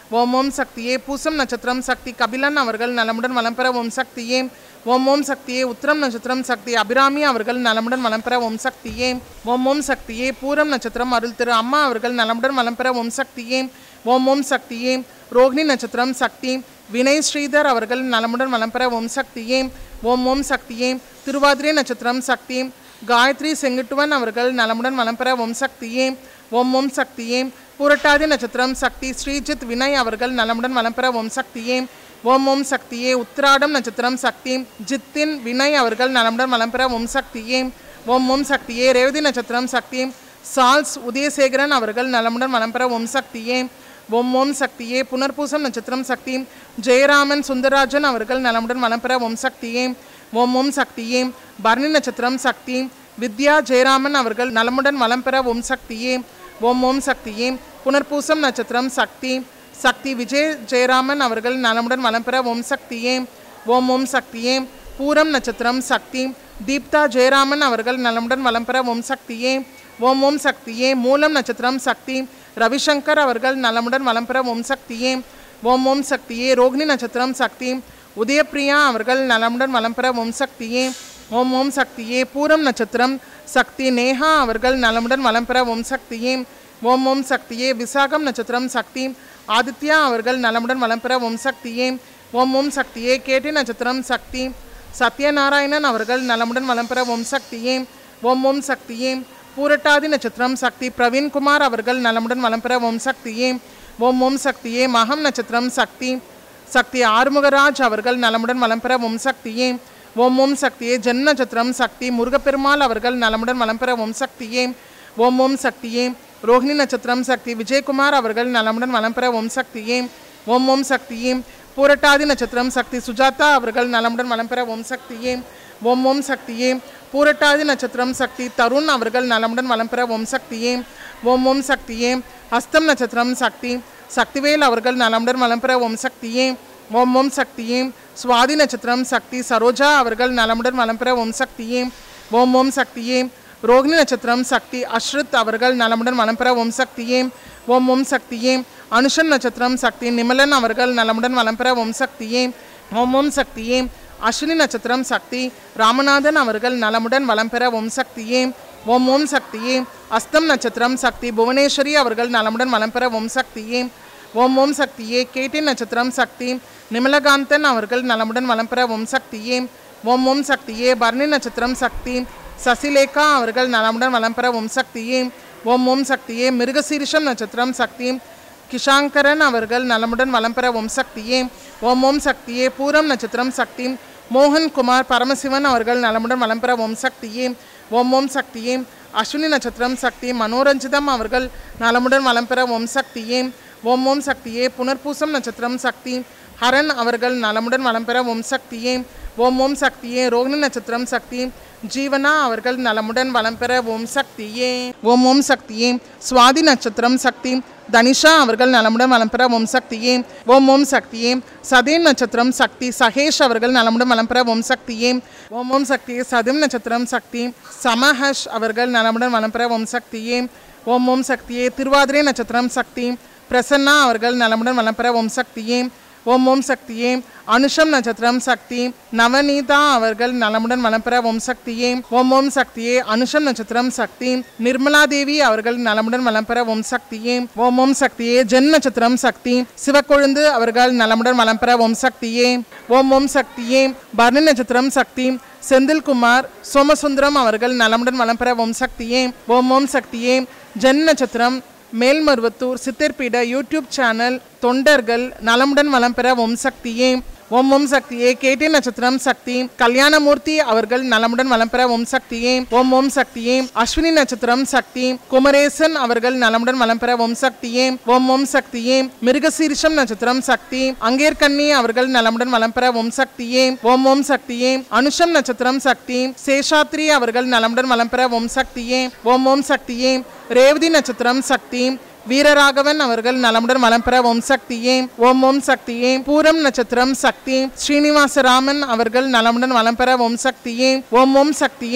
ஓம் ஓம் சக்தியே பூசம் நட்சத்திரம் சக்தி கபிலன் அவர்கள் நலமுடன் வளம் பெற ஓம் சக்தியே ஓம் ஓம் சக்தியே உத்திரம் நட்சத்திரம் சக்தி அபிராமி அவர்கள் நலமுடன் வளம் பெற ஓம் சக்தியே ஓம் ஓம் சக்தியே பூரம் நட்சத்திரம் அருள் திரு அம்மா அவர்கள் நலமுடன் வளம் பெற ஓம் சக்தியே ஓம் ஓம் சக்தியே ரோகிணி நட்சத்திரம் சக்தி வினய் ஸ்ரீதர் அவர்கள் நலமுடன் வளம் பெற ஓம் சக்தியே ஓம் ஓம் சக்தியே திருவாதிரை நட்சத்திரம் சக்தி காயத்ரி செங்குட்டுவன் அவர்கள் நலமுடன் வளம் பெற ஓம் சக்தியே ஓம் ஓம் சக்தியே புரட்டாதி நட்சத்திரம் சக்தி ஸ்ரீஜித் வினய் அவர்கள் நலமுடன் வளம் பெற ஓம் சக்தியே ஓம் ஓம் சக்தியே உத்திராடம் நட்சத்திரம் சக்தி ஜித்தின் வினய் அவர்கள் நலமுடன் வளம் பெற ஓம் சக்தியே ஓம் ஓம் சக்தியே ரேவதி நட்சத்திரம் சக்தி சால்ஸ் உதயசேகரன் அவர்கள் நலமுடன் வளம் பெற ஓம் சக்தியே ஓம் ஓம் சக்தியே புனர்பூசம் நட்சத்திரம் சக்தி ஜெயராமன் சுந்தரராஜன் அவர்கள் நலமுடன் வளம் பெற ஓம் சக்தியே ஓம் ஓம் சக்தியே பரணி நட்சத்திரம் சக்தி வித்யா ஜெயராமன் அவர்கள் நலமுடன் வளம் பெற ஓம் சக்தியே ஓம் ஓம் சக்தியே புனர்பூசம் நட்சத்திரம் சக்தி சக்தி விஜய் ஜெயராமன் அவர்கள் நலமுடன் வளம் பெற ஓம் சக்தியே ஓம் ஓம் சக்தியே பூரம் நட்சத்திரம் சக்தி தீப்தா ஜெயராமன் அவர்கள் நலமுடன் வளம் பெற ஓம் சக்தியே ஓம் ஓம் சக்தியே மூலம் நட்சத்திரம் சக்தி ரவிசங்கர் அவர்கள் நலமுடன் வளம் பெற ஓம் சக்தியே ஓம் ஓம் சக்தியே ரோகிணி நட்சத்திரம் சக்தி உதயப்பிரியா அவர்கள் நலமுடன் வளம் பெற ஓம் சக்தியே ஓம் ஓம் சக்தியே பூரம் நட்சத்திரம் சக்தி நேஹா அவர்கள் நலமுடன் வளம் பெற ஓம் சக்தியே ஓம் ஓம் சக்தியே விசாகம் நட்சத்திரம் சக்தி ஆதித்யா அவர்கள் நலமுடன் வளம் பெற ஓம் சக்தியே ஓம் ஓம் சக்தியே கேட்டி நட்சத்திரம் சக்தி சத்யநாராயணன் அவர்கள் நலமுடன் வளம் பெற ஓம் சக்தியே ஓம் ஓம் சக்தியே பூரட்டாதி நட்சத்திரம் சக்தி பிரவீன்குமார் அவர்கள் நலமுடன் வளம் பெற ஓம் சக்தியே ஓம் ஓம் சக்தியே மகம் நட்சத்திரம் சக்தி சக்தி ஆறுமுகராஜ் அவர்கள் நலமுடன் வளம் பெற ஓம் சக்தியே ஓம் ஓம் சக்தியே ஜென் நட்சத்திரம் சக்தி முருகப்பெருமாள் அவர்கள் நலமுடன் வளம் பெற ஓம் சக்தியே ஓம் ஓம் சக்தியே ரோஹிணி நட்சத்திரம் சக்தி விஜயகுமார் அவர்கள் நலமுடன் வளம் பெற ஓம் சக்தியே ஓம் ஓம் சக்தியே பூரட்டாதி நட்சத்திரம் சக்தி சுஜாதா அவர்கள் நலமுடன் வளம் பெற ஓம் சக்தியே ஓம் ஓம் சக்தியே பூரட்டாதி நட்சத்திரம் சக்தி தருண் அவர்கள் நலமுடன் வளம் பெற ஓம் சக்தியே ஓம் ஓம் சக்தியே ஹஸ்தம் நட்சத்திரம் சக்தி சக்திவேல் அவர்கள் நலமுடன் வளம் பெற ஓம் சக்தியே ஓம் ஓம் சக்தியே சுவாதி நட்சத்திரம் சக்தி சரோஜா அவர்கள் நலமுடன் வளம் பெற ஓம் சக்தியே ஓம் ஓம் சக்தியே ரோகிணி நட்சத்திரம் சக்தி அஸ்ருத் அவர்கள் நலமுடன் வளம் பெற ஓம் சக்தியே ஓம் ஓம் சக்தியே அனுஷன் நட்சத்திரம் சக்தி நிமலன் அவர்கள் நலமுடன் வளம் பெற ஓம் சக்தியே ஓம் ஓம் சக்தியே அஸ்வினி நட்சத்திரம் சக்தி ராமநாதன் அவர்கள் நலமுடன் வளம் பெற ஓம் சக்தியே ஓம் ஓம் சக்தியே அஸ்தம் நட்சத்திரம் சக்தி புவனேஸ்வரி அவர்கள் நலமுடன் வளம் பெற ஓம் சக்தியே ஓம் ஓம் சக்தியே கேட்டி நட்சத்திரம் சக்தி நிமலகாந்தன் அவர்கள் நலமுடன் வளம் பெற ஓம் சக்தியே ஓம் ஓம் சக்தியே பரணி நட்சத்திரம் சக்தி சசிலேகா அவர்கள் நலமுடன் வளம் பெற ஓம் சக்தியே ஓம் ஓம் சக்தியே மிருகசீரிஷம் நட்சத்திரம் சக்தி கிஷாங்கரன் அவர்கள் நலமுடன் வளம் பெற ஓம் சக்தியே ஓம் ஓம் சக்தியே பூரம் நட்சத்திரம் சக்தி மோகன் குமார் பரமசிவன் அவர்கள் நலமுடன் வளம் பெற ஓம் சக்தியே ஓம் ஓம் சக்தியே அஸ்வினி நட்சத்திரம் சக்தி மனோரஞ்சிதம் அவர்கள் நலமுடன் வளம் பெற ஓம் சக்தியே ஓம் ஓம் சக்தியே புனர்பூசம் நட்சத்திரம் சக்தி ஹரன் அவர்கள் நலமுடன் வளம் பெற ஓம் சக்தியே ஓம் ஓம் சக்தியே ரோகிணி நட்சத்திரம் சக்தி ஜீவனா அவர்கள் நலமுடன் வளம் பெற ஓம் சக்தியே ஓம் ஓம் சக்தியே சுவாதி நட்சத்திரம் சக்தி தனிஷா அவர்கள் நலமுடன் வளம் பெற ஓம் சக்தியே ஓம் ஓம் சக்தியே சதேன் நட்சத்திரம் சக்தி சகேஷ் அவர்கள் நலமுடன் வளம் பெற ஓம் சக்தியே ஓம் ஓம் சக்தியே சதிம் நட்சத்திரம் சக்தி சமஹஷ் அவர்கள் நலமுடன் வளம் பெற ஓம் சக்தியே ஓம் ஓம் சக்தியே திருவாதிரை நட்சத்திரம் சக்தி பிரசன்னா அவர்கள் நலமுடன் வளம் பெற ஓம் சக்தியே ஓம் ஓம் சக்தியே அனுஷம் நட்சத்திரம் சக்தி நவநீதா அவர்கள் நலமுடன் வளம் பெற ஓம் சக்தியே ஓம் ஓம் சக்தியே அனுஷம் நட்சத்திரம் சக்தி நிர்மலா தேவி அவர்கள் நலமுடன் வளம் பெற ஓம் சக்தியே ஓம் ஓம் சக்தியே ஜென் நட்சத்திரம் சக்தி சிவக்கொழுந்து அவர்கள் நலமுடன் வளம் பெற ஓம் சக்தியே ஓம் ஓம் சக்தியே பரணி நட்சத்திரம் சக்தி செந்தில்குமார் சோமசுந்தரம் அவர்கள் நலமுடன் வளம் பெற ஓம் சக்தியே ஓம் ஓம் சக்தியே ஜென் நட்சத்திரம் மேல்மருவத்தூர் சித்தர்பீட யூடியூப் சேனல் தொண்டர்கள் நலமுடன் வளம் பெற ஓம் சக்தியே ஓம் ஓம் சக்தியே கேட்டி நட்சத்திரம் சக்தி கல்யாணமூர்த்தி அவர்கள் நலமுடன் வளம் பெற ஓம் சக்தியே ஓம் ஓம் சக்தியே அஸ்வினி நட்சத்திரம் சக்தி குமரேசன் அவர்கள் நலமுடன் வளம் பெற ஓம் சக்தியே ஓம் ஓம் சக்தியே மிருகசீரிஷம் நட்சத்திரம் சக்தி அங்கேற்கண்ணி அவர்கள் நலமுடன் வளம் பெற ஓம் சக்தியே ஓம் ஓம் சக்தியே அனுஷம் நட்சத்திரம் சக்தி சேஷாத்ரி அவர்கள் நலமுடன் வளம் பெற ஓம் சக்தியே ஓம் ஓம் சக்தியே ரேவதி நட்சத்திரம் சக்தி வீரராகவன் அவர்கள் நலமுடன் வளம் பெற ஓம் சக்தியே ஓம் ஓம் சக்தியே பூரம் நட்சத்திரம் சக்தி ஸ்ரீனிவாசராமன் அவர்கள் நலமுடன் வளம் பெற ஓம் சக்தியே ஓம் ஓம் சக்தியே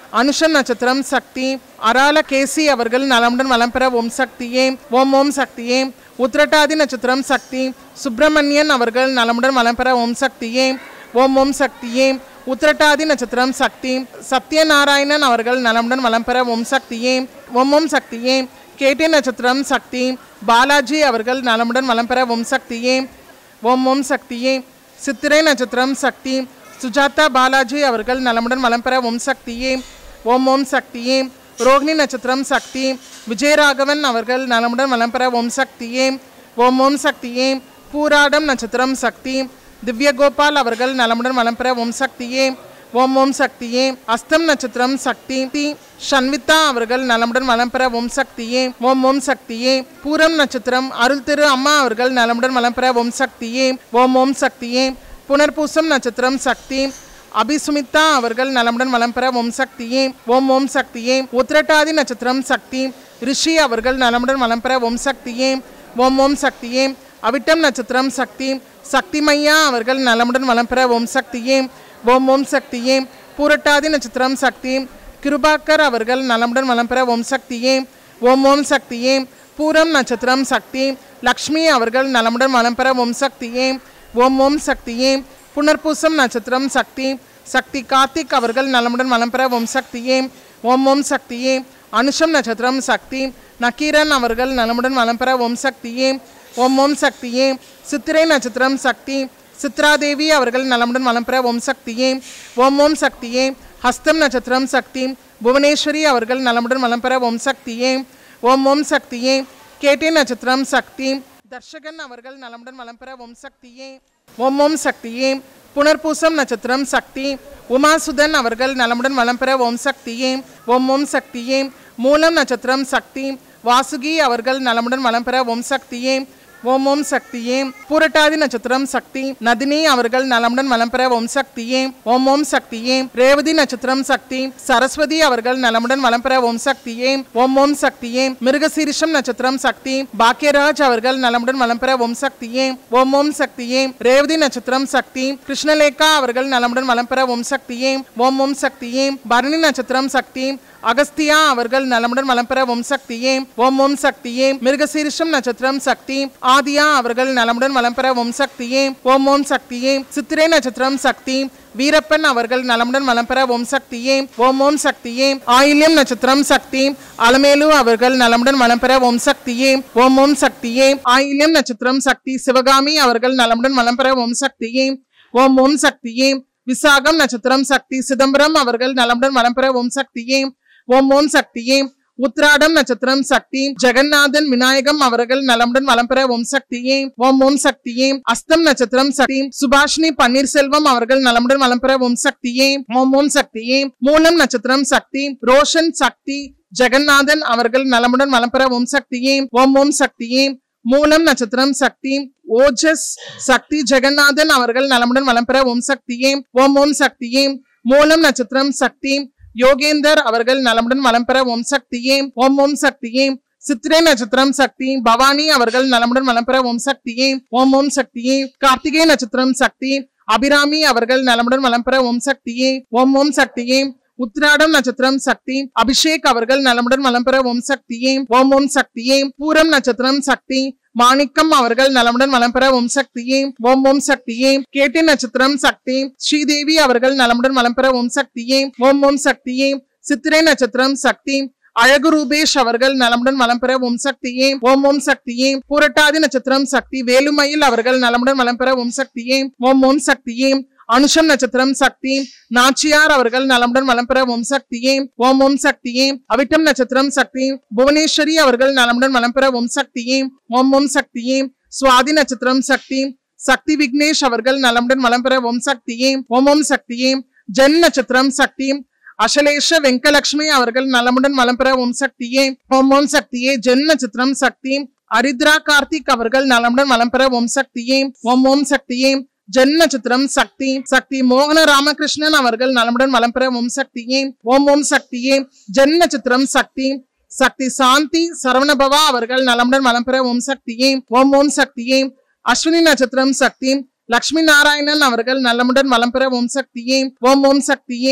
அனுஷம் நட்சத்திரம் சக்தி அரால கேசி அவர்கள் நலமுடன் வளம் பெற ஓம் சக்தியே ஓம் ஓம் சக்தியே உத்திரட்டாதி நட்சத்திரம் சக்தி சுப்பிரமணியன் அவர்கள் நலமுடன் வளம் பெற ஓம் சக்தியே ஓம் ஓம் சக்தியே உத்திரட்டாதி நட்சத்திரம் சக்தி சத்யநாராயணன் அவர்கள் நலமுடன் வளம் பெற ஓம் சக்தியே ஓம் ஓம் சக்தியே கேட்டே நட்சத்திரம் சக்தி பாலாஜி அவர்கள் நலமுடன் வளம் பெற ஓம் சக்தியே ஓம் ஓம் சக்தியே சித்திரை நட்சத்திரம் சக்தி சுஜாதா பாலாஜி அவர்கள் நலமுடன் வளம் பெற ஓம் சக்தியே ஓம் ஓம் சக்தியே ரோகிணி நட்சத்திரம் சக்தி விஜயராகவன் அவர்கள் நலமுடன் வளம் பெற ஓம் சக்தியே ஓம் ஓம் சக்தியே பூராடம் நட்சத்திரம் சக்தி திவ்யகோபால் அவர்கள் நலமுடன் வளம் பெற ஓம் சக்தியே ஓம் ஓம் சக்தியே அஸ்தம் நட்சத்திரம் சக்தி தி ஷண்விதா அவர்கள் நலமுடன் வளம் பெற ஓம் சக்தியே ஓம் ஓம் சக்தியே பூரம் நட்சத்திரம் அருள் திரு அம்மா அவர்கள் நலமுடன் வளம் பெற ஓம் சக்தியே ஓம் ஓம் சக்தியே புனர்பூசம் நட்சத்திரம் சக்தி அபிசுமிதா அவர்கள் நலமுடன் வளம் பெற ஓம் சக்தியே ஓம் ஓம் சக்தியே உத்திரட்டாதி நட்சத்திரம் சக்தி ரிஷி அவர்கள் நலமுடன் வளம் பெற ஓம் சக்தியே ஓம் ஓம் சக்தியே அவிட்டம் நட்சத்திரம் சக்தி சக்திமையா அவர்கள் நலமுடன் வளம் பெற ஓம் சக்தியே ஓம் ஓம் சக்தியே பூரட்டாதி நட்சத்திரம் சக்தி கிருபாக்கர் அவர்கள் நலமுடன் வளம் பெற ஓம் சக்தியே ஓம் ஓம் சக்தியே பூரம் நட்சத்திரம் சக்தி லக்ஷ்மி அவர்கள் நலமுடன் வளம் பெற ஓம் சக்தியே ஓம் ஓம் சக்தியே புனர்பூசம் நட்சத்திரம் சக்தி சக்தி கார்த்திக் அவர்கள் நலமுடன் வளம் பெற ஓம் சக்தியே ஓம் ஓம் சக்தியே அனுஷம் நட்சத்திரம் சக்தி நக்கீரன் அவர்கள் நலமுடன் வளம் பெற ஓம் சக்தியே ஓம் ஓம் சக்தியே சித்திரை நட்சத்திரம் சக்தி சித்ராதேவி அவர்கள் நலமுடன் வளம் பெற ஓம் சக்தியே ஓம் ஓம் சக்தியே ஹஸ்தம் நட்சத்திரம் சக்தி புவனேஸ்வரி அவர்கள் நலமுடன் வளம் பெற ஓம் சக்தியே ஓம் ஓம் சக்தியே கேட்டே நட்சத்திரம் சக்தி தர்ஷகன் அவர்கள் நலமுடன் வளம் பெற ஓம் சக்தியே ஓம் ஓம் சக்தியே புனர்பூசம் நட்சத்திரம் சக்தி உமாசுதன் அவர்கள் நலமுடன் வளம் பெற ஓம் சக்தியே ஓம் ஓம் சக்தியே மூலம் நட்சத்திரம் சக்தி வாசுகி அவர்கள் நலமுடன் வளம் பெற ஓம் சக்தியே ஓம் ஓம் சக்தியே பூரட்டாதி நட்சத்திரம் சக்தி நதினி அவர்கள் நலமுடன் வளம் பெற ஓம் சக்தியே ஓம் ஓம் சக்தியே ரேவதி நட்சத்திரம் சக்தி சரஸ்வதி அவர்கள் நலமுடன் வளம் பெற ஓம் சக்தியே ஓம் ஓம் சக்தியே மிருகசீரிஷம் நட்சத்திரம் சக்தி பாக்கியராஜ் அவர்கள் நலமுடன் வளம் பெற ஓம் சக்தியே ஓம் ஓம் சக்தியே ரேவதி நட்சத்திரம் சக்தி கிருஷ்ணலேகா அவர்கள் நலமுடன் வளம் பெற ஓம் சக்தியே ஓம் ஓம் சக்தியே பரணி நட்சத்திரம் சக்தி அகஸ்தியா அவர்கள் நலமுடன் வளம் பெற ஓம் சக்தியே ஓம் ஓம் சக்தியே மிருகசீரிஷம் நட்சத்திரம் சக்தி ஆதியா அவர்கள் நலமுடன் வளம் பெற ஓம் சக்தியே ஓம் ஓம் சக்தியே சித்திரை நட்சத்திரம் சக்தி வீரப்பன் அவர்கள் நலமுடன் வளம் பெற ஓம் சக்தியே ஓம் ஓம் சக்தியே ஆயில்யம் நட்சத்திரம் சக்தி அலமேலு அவர்கள் நலமுடன் வளம் பெற ஓம் சக்தியே ஓம் ஓம் சக்தியே ஆயில்யம் நட்சத்திரம் சக்தி சிவகாமி அவர்கள் நலமுடன் வளம் பெற ஓம் சக்தியே ஓம் ஓம் சக்தியே விசாகம் நட்சத்திரம் சக்தி சிதம்பரம் அவர்கள் நலமுடன் வளம் பெற ஓம் சக்தியே ஓம் ஓம் சக்தியே உத்ராடம் நட்சத்திரம் சக்தி ஜெகநாதன் விநாயகம் அவர்கள் நலமுடன் வளம் பெற ஓம் சக்தியே ஓம் ஓம் சக்தியே அஸ்தம் நட்சத்திரம் சக்தி சுபாஷினி பன்னீர்செல்வம் அவர்கள் நலமுடன் வளம் பெற ஓம் சக்தியே ஓம் ஓம் சக்தியே மூலம் நட்சத்திரம் சக்தி ரோஷன் சக்தி ஜெகநாதன் அவர்கள் நலமுடன் வளம் பெற ஓம் சக்தியே ஓம் ஓம் சக்தியே மூலம் நட்சத்திரம் சக்தி ஓஜஸ் சக்தி ஜெகநாதன் அவர்கள் நலமுடன் வளம் பெற ஓம் சக்தியே ஓம் ஓம் சக்தியே மூலம் நட்சத்திரம் சக்தி யோகேந்தர் அவர்கள் நலமுடன் வளம் பெற ஓம் சக்தியே ஓம் ஓம் சக்தியே சித்திரை நட்சத்திரம் சக்தி பவானி அவர்கள் நலமுடன் வளம் பெற ஓம் சக்தியே ஓம் ஓம் சக்தியே கார்த்திகை நட்சத்திரம் சக்தி அபிராமி அவர்கள் நலமுடன் வளம் பெற ஓம் சக்தியே ஓம் ஓம் சக்தியே உத்திராடம் நட்சத்திரம் சக்தி அபிஷேக் அவர்கள் நலமுடன் வளம் பெற ஓம் சக்தியே ஓம் ஓம் சக்தியே பூரம் நட்சத்திரம் சக்தி மாணிக்கம் அவர்கள் நலமுடன் வளம் பெற ஓம் சக்தியே ஓம் ஓம் சக்தியே கேட்டி நட்சத்திரம் சக்தி ஸ்ரீதேவி அவர்கள் நலமுடன் வளம் பெற ஓம் சக்தியே ஓம் ஓம் சக்தியே சித்திரை நட்சத்திரம் சக்தி அழகு ரூபேஷ் அவர்கள் நலமுடன் வளம் பெற ஓம் சக்தியே ஓம் ஓம் சக்தியே பூரட்டாதி நட்சத்திரம் சக்தி வேலுமயில் அவர்கள் நலமுடன் வளம் பெற ஓம் சக்தியே ஓம் ஓம் சக்தியே அனுஷம் நட்சத்திரம் சக்தி நாச்சியார் அவர்கள் நலமுடன் வளம் பெற ஓம் சக்தியே ஓம் ஓம் சக்தியே அவிட்டம் நட்சத்திரம் சக்தி புவனேஸ்வரி அவர்கள் நலமுடன் வளம் பெற ஓம் சக்தியே ஓம் ஓம் சக்தியே சுவாதி நட்சத்திரம் சக்தி சக்தி விக்னேஷ் அவர்கள் நலமுடன் வளம் பெற ஓம் சக்தியே ஓம் ஓம் சக்தியே ஜென் நட்சத்திரம் சக்தி அசலேஷ வெங்கலட்சுமி அவர்கள் நலமுடன் வளம் பெற ஓம் சக்தியே ஓம் ஓம் சக்தியே ஜென் நட்சத்திரம் சக்தி அரித்ரா கார்த்திக் அவர்கள் நலமுடன் வளம் பெற ஓம் சக்தியே ஓம் ஓம் சக்தியே ஜென் நட்சத்திரம் சக்தி சக்தி மோகன ராமகிருஷ்ணன் அவர்கள் நலமுடன் வளம் பெற ஓம் சக்தியே ஓம் ஓம் சக்தியே ஜென் நட்சத்திரம் சக்தி சக்தி சாந்தி சரவணபவா அவர்கள் நலமுடன் வளம் பெற ஓம் சக்தியே ஓம் ஓம் சக்தியே அஸ்வினி நட்சத்திரம் சக்தி லக்ஷ்மி நாராயணன் அவர்கள் நலமுடன் வளம் பெற ஓம் சக்தியே ஓம் ஓம் சக்தியே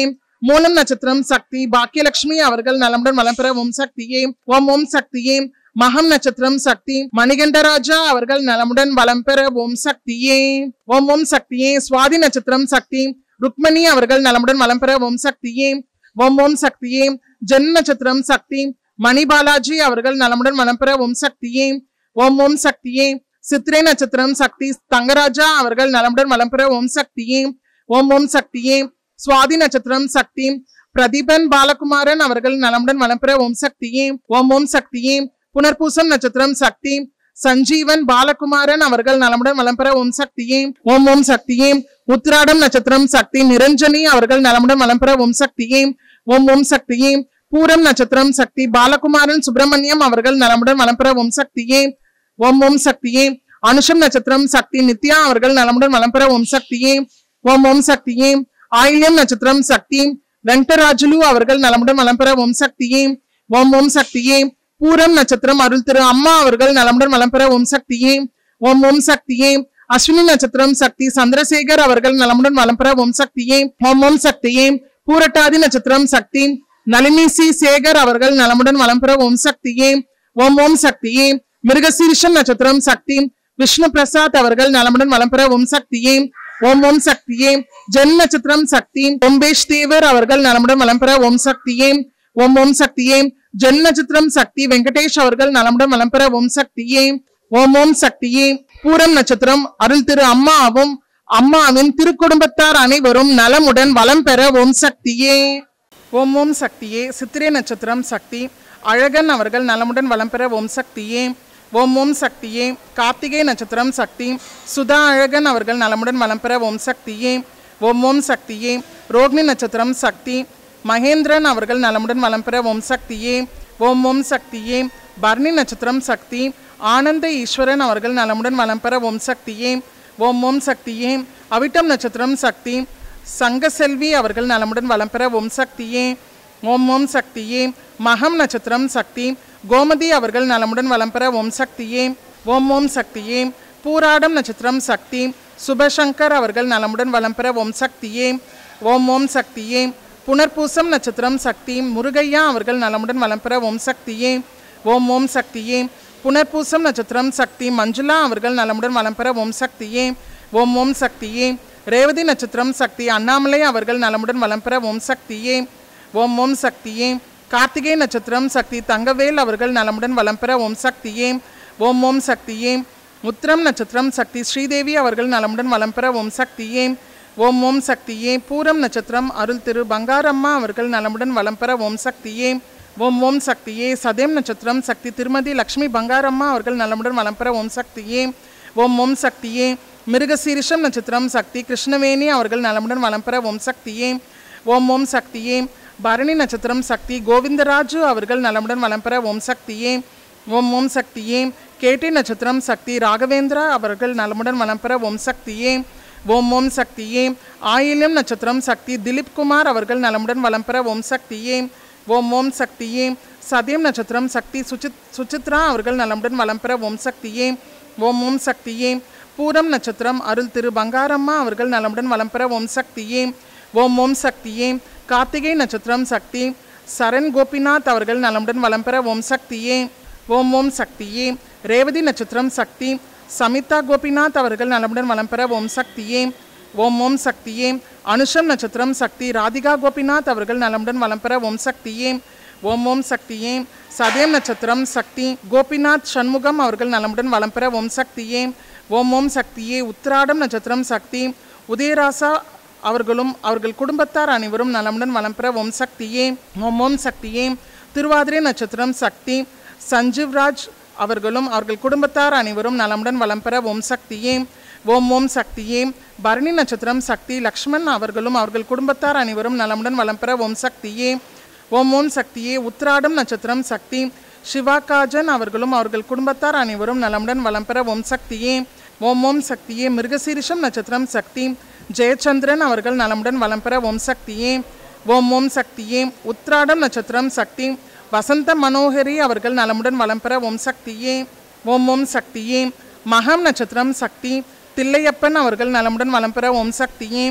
மூலம் நட்சத்திரம் சக்தி பாக்கியலட்சுமி அவர்கள் நலமுடன் வளம் பெற ஓம் சக்தியே ஓம் ஓம் சக்தியே மகம் நட்சத்திரம் சக்தி மணிகண்டராஜா அவர்கள் நலமுடன் வளம் பெற ஓம் சக்தியே ஓம் ஓம் சக்தியே சுவாதி நட்சத்திரம் சக்தி ருக்மணி அவர்கள் நலமுடன் வளம் பெற ஓம் சக்தியே ஓம் ஓம் சக்தியே ஜென் நட்சத்திரம் சக்தி மணி பாலாஜி அவர்கள் நலமுடன் வளம் பெற ஓம் சக்தியே ஓம் ஓம் சக்தியே சித்திரை நட்சத்திரம் சக்தி தங்கராஜா அவர்கள் நலமுடன் வளம் பெற ஓம் சக்தியே ஓம் ஓம் சக்தியே சுவாதி நட்சத்திரம் சக்தி பிரதீபன் பாலகுமாரன் அவர்கள் நலமுடன் வளம் பெற ஓம் சக்தியே ஓம் ஓம் சக்தியே புனர்பூசம் நட்சத்திரம் சக்தி சஞ்சீவன் பாலகுமாரன் அவர்கள் நலமுடன் வளம் பெற ஓம் சக்தியே ஓம் ஓம் சக்தியே உத்திராடம் நட்சத்திரம் சக்தி நிரஞ்சனி அவர்கள் நலமுடன் வளம் பெற ஓம் சக்தியே ஓம் ஓம் சக்தியே பூரம் நட்சத்திரம் சக்தி பாலகுமாரன் சுப்பிரமணியம் அவர்கள் நலமுடன் வளம் பெற ஓம் சக்தியே ஓம் ஓம் சக்தியே அனுஷம் நட்சத்திரம் சக்தி நித்யா அவர்கள் நலமுடன் வளம் பெற ஓம் சக்தியே ஓம் ஓம் சக்தியே ஆயில்யம் நட்சத்திரம் சக்தி வெங்கடராஜுலு அவர்கள் நலமுடன் வளம் பெற ஓம் சக்தியே ஓம் ஓம் சக்தியே பூரம் நட்சத்திரம் அருள் திரு அம்மா அவர்கள் நலமுடன் வளம் பெற ஓம் சக்தியே ஓம் ஓம் சக்தியே அஸ்வினி நட்சத்திரம் சக்தி சந்திரசேகர் அவர்கள் நலமுடன் வளம் பெற ஓம் சக்தியே ஓம் ஓம் சக்தியே பூரட்டாதி நட்சத்திரம் சக்தி நளினி சி சேகர் அவர்கள் நலமுடன் வளம் பெற ஓம் சக்தியே ஓம் ஓம் சக்தியே மிருகசீரிஷம் நட்சத்திரம் சக்தி விஷ்ணு பிரசாத் அவர்கள் நலமுடன் வளம் பெற ஓம் சக்தியே ஓம் ஓம் சக்தியே ஜென் நட்சத்திரம் சக்தி ஓம்பேஷ் தேவர் அவர்கள் நலமுடன் வளம் பெற ஓம் சக்தியே ஓம் ஓம் சக்தியே ஜென் நட்சத்திரம் சக்தி வெங்கடேஷ் அவர்கள் நலமுடன் வளம் பெற ஓம் சக்தியே ஓம் ஓம் சக்தியே பூரம் நட்சத்திரம் அருள் திரு அம்மாவும் அம்மாவின் திருக்குடும்பத்தார் அனைவரும் நலமுடன் வளம் பெற ஓம் சக்தியே ஓம் ஓம் சக்தியே சித்திரை நட்சத்திரம் சக்தி அழகன் அவர்கள் நலமுடன் வளம் பெற ஓம் சக்தியே ஓம் ஓம் சக்தியே கார்த்திகை நட்சத்திரம் சக்தி சுதா அழகன் அவர்கள் நலமுடன் வளம் பெற ஓம் சக்தியே ஓம் ஓம் சக்தியே ரோகிணி நட்சத்திரம் சக்தி மகேந்திரன் அவர்கள் நலமுடன் வளம் பெற ஓம் சக்தியே ஓம் ஓம் சக்தியே பரணி நட்சத்திரம் சக்தி ஆனந்த ஈஸ்வரன் அவர்கள் நலமுடன் வளம் பெற ஓம் சக்தியே ஓம் ஓம் சக்தியே அவிட்டம் நட்சத்திரம் சக்தி சங்கசெல்வி அவர்கள் நலமுடன் வளம் பெற ஓம் சக்தியே ஓம் ஓம் சக்தியே மகம் நட்சத்திரம் சக்தி கோமதி அவர்கள் நலமுடன் வளம் பெற ஓம் சக்தியே ஓம் ஓம் சக்தியே பூராடம் நட்சத்திரம் சக்தி சுபசங்கர் அவர்கள் நலமுடன் வளம் பெற ஓம் சக்தியே ஓம் ஓம் சக்தியே புனர்பூசம் நட்சத்திரம் சக்தி முருகையா அவர்கள் நலமுடன் வளம் பெற ஓம் சக்தியே ஓம் ஓம் சக்தியே புனர்பூசம் நட்சத்திரம் சக்தி மஞ்சுளா அவர்கள் நலமுடன் வளம் பெற ஓம் சக்தியே ஓம் ஓம் சக்தியே ரேவதி நட்சத்திரம் சக்தி அண்ணாமலை அவர்கள் நலமுடன் வளம் பெற ஓம் சக்தியே ஓம் ஓம் சக்தியே கார்த்திகை நட்சத்திரம் சக்தி தங்கவேல் அவர்கள் நலமுடன் வளம் பெற ஓம் சக்தியே ஓம் ஓம் சக்தியே உத்திரம் நட்சத்திரம் சக்தி ஸ்ரீதேவி அவர்கள் நலமுடன் வளம் பெற ஓம் சக்தியே ஓம் ஓம் சக்தியே பூரம் நட்சத்திரம் அருள் திரு பங்காரம்மா அவர்கள் நலமுடன் வளம் பெற ஓம் சக்தியே ஓம் ஓம் சக்தியே சதயம் நட்சத்திரம் சக்தி திருமதி லக்ஷ்மி பங்காரம்மா அவர்கள் நலமுடன் வளம் பெற ஓம் சக்தியே ஓம் ஓம் சக்தியே மிருகசீரிஷம் நட்சத்திரம் சக்தி கிருஷ்ணவேணி அவர்கள் நலமுடன் வளம் பெற ஓம் சக்தியே ஓம் ஓம் சக்தியே பரணி நட்சத்திரம் சக்தி கோவிந்தராஜு அவர்கள் நலமுடன் வளம் பெற ஓம் சக்தியே ஓம் ஓம் சக்தியே கேட்டி நட்சத்திரம் சக்தி ராகவேந்திரா அவர்கள் நலமுடன் வளம் பெற ஓம் சக்தியே ஓம் ஓம் சக்தியே ஆயில்யம் நட்சத்திரம் சக்தி திலீப் குமார் அவர்கள் நலமுடன் வளம் பெற ஓம் சக்தியே ஓம் ஓம் சக்தியே சதயம் நட்சத்திரம் சக்தி சுசித் சுசித்ரா அவர்கள் நலமுடன் வளம் பெற ஓம் சக்தியே ஓம் ஓம் சக்தியே பூரம் நட்சத்திரம் அருள் திரு பங்காரம்மா அவர்கள் நலமுடன் வளம் பெற ஓம் சக்தியே ஓம் ஓம் சக்தியே கார்த்திகை நட்சத்திரம் சக்தி சரண் கோபிநாத் அவர்கள் நலமுடன் வளம் பெற ஓம் சக்தியே ஓம் ஓம் சக்தியே ரேவதி நட்சத்திரம் சக்தி சமிதா கோபிநாத் அவர்கள் நலமுடன் வளம் பெற ஓம் சக்தியே ஓம் ஓம் சக்தியே அனுஷம் நட்சத்திரம் சக்தி ராதிகா கோபிநாத் அவர்கள் நலமுடன் வளம் பெற ஓம் சக்தியே ஓம் ஓம் சக்தியே சதயம் நட்சத்திரம் சக்தி கோபிநாத் சண்முகம் அவர்கள் நலமுடன் வளம் பெற ஓம் சக்தியே ஓம் ஓம் சக்தியே உத்திராடம் நட்சத்திரம் சக்தி உதயராசா அவர்களும் அவர்கள் குடும்பத்தார் அனைவரும் நலமுடன் வளம் பெற ஓம் சக்தியே ஓம் ஓம் சக்தியே திருவாதிரை நட்சத்திரம் சக்தி சஞ்சீவ் ராஜ் அவர்களும் அவர்கள் குடும்பத்தார் அனைவரும் நலமுடன் வளம் பெற ஓம் சக்தியே ஓம் ஓம் சக்தியே பரணி நட்சத்திரம் சக்தி லக்ஷ்மண் அவர்களும் அவர்கள் குடும்பத்தார் அனைவரும் நலமுடன் வளம் பெற ஓம் சக்தியே ஓம் ஓம் சக்தியே உத்திராடம் நட்சத்திரம் சக்தி சிவாகாஜன் அவர்களும் அவர்கள் குடும்பத்தார் அனைவரும் நலமுடன் வளம் பெற ஓம் சக்தியே ஓம் ஓம் சக்தியே மிருகசீரிஷம் நட்சத்திரம் சக்தி ஜெயச்சந்திரன் அவர்கள் நலமுடன் வளம் பெற ஓம் சக்தியே ஓம் ஓம் சக்தியே உத்ராடம் நட்சத்திரம் சக்தி வசந்த மனோகரி அவர்கள் நலமுடன் வளம் பெற ஓம் சக்தியே ஓம் ஓம் சக்தியே மகம் நட்சத்திரம் சக்தி தில்லையப்பன் அவர்கள் நலமுடன் வளம் பெற ஓம் சக்தியே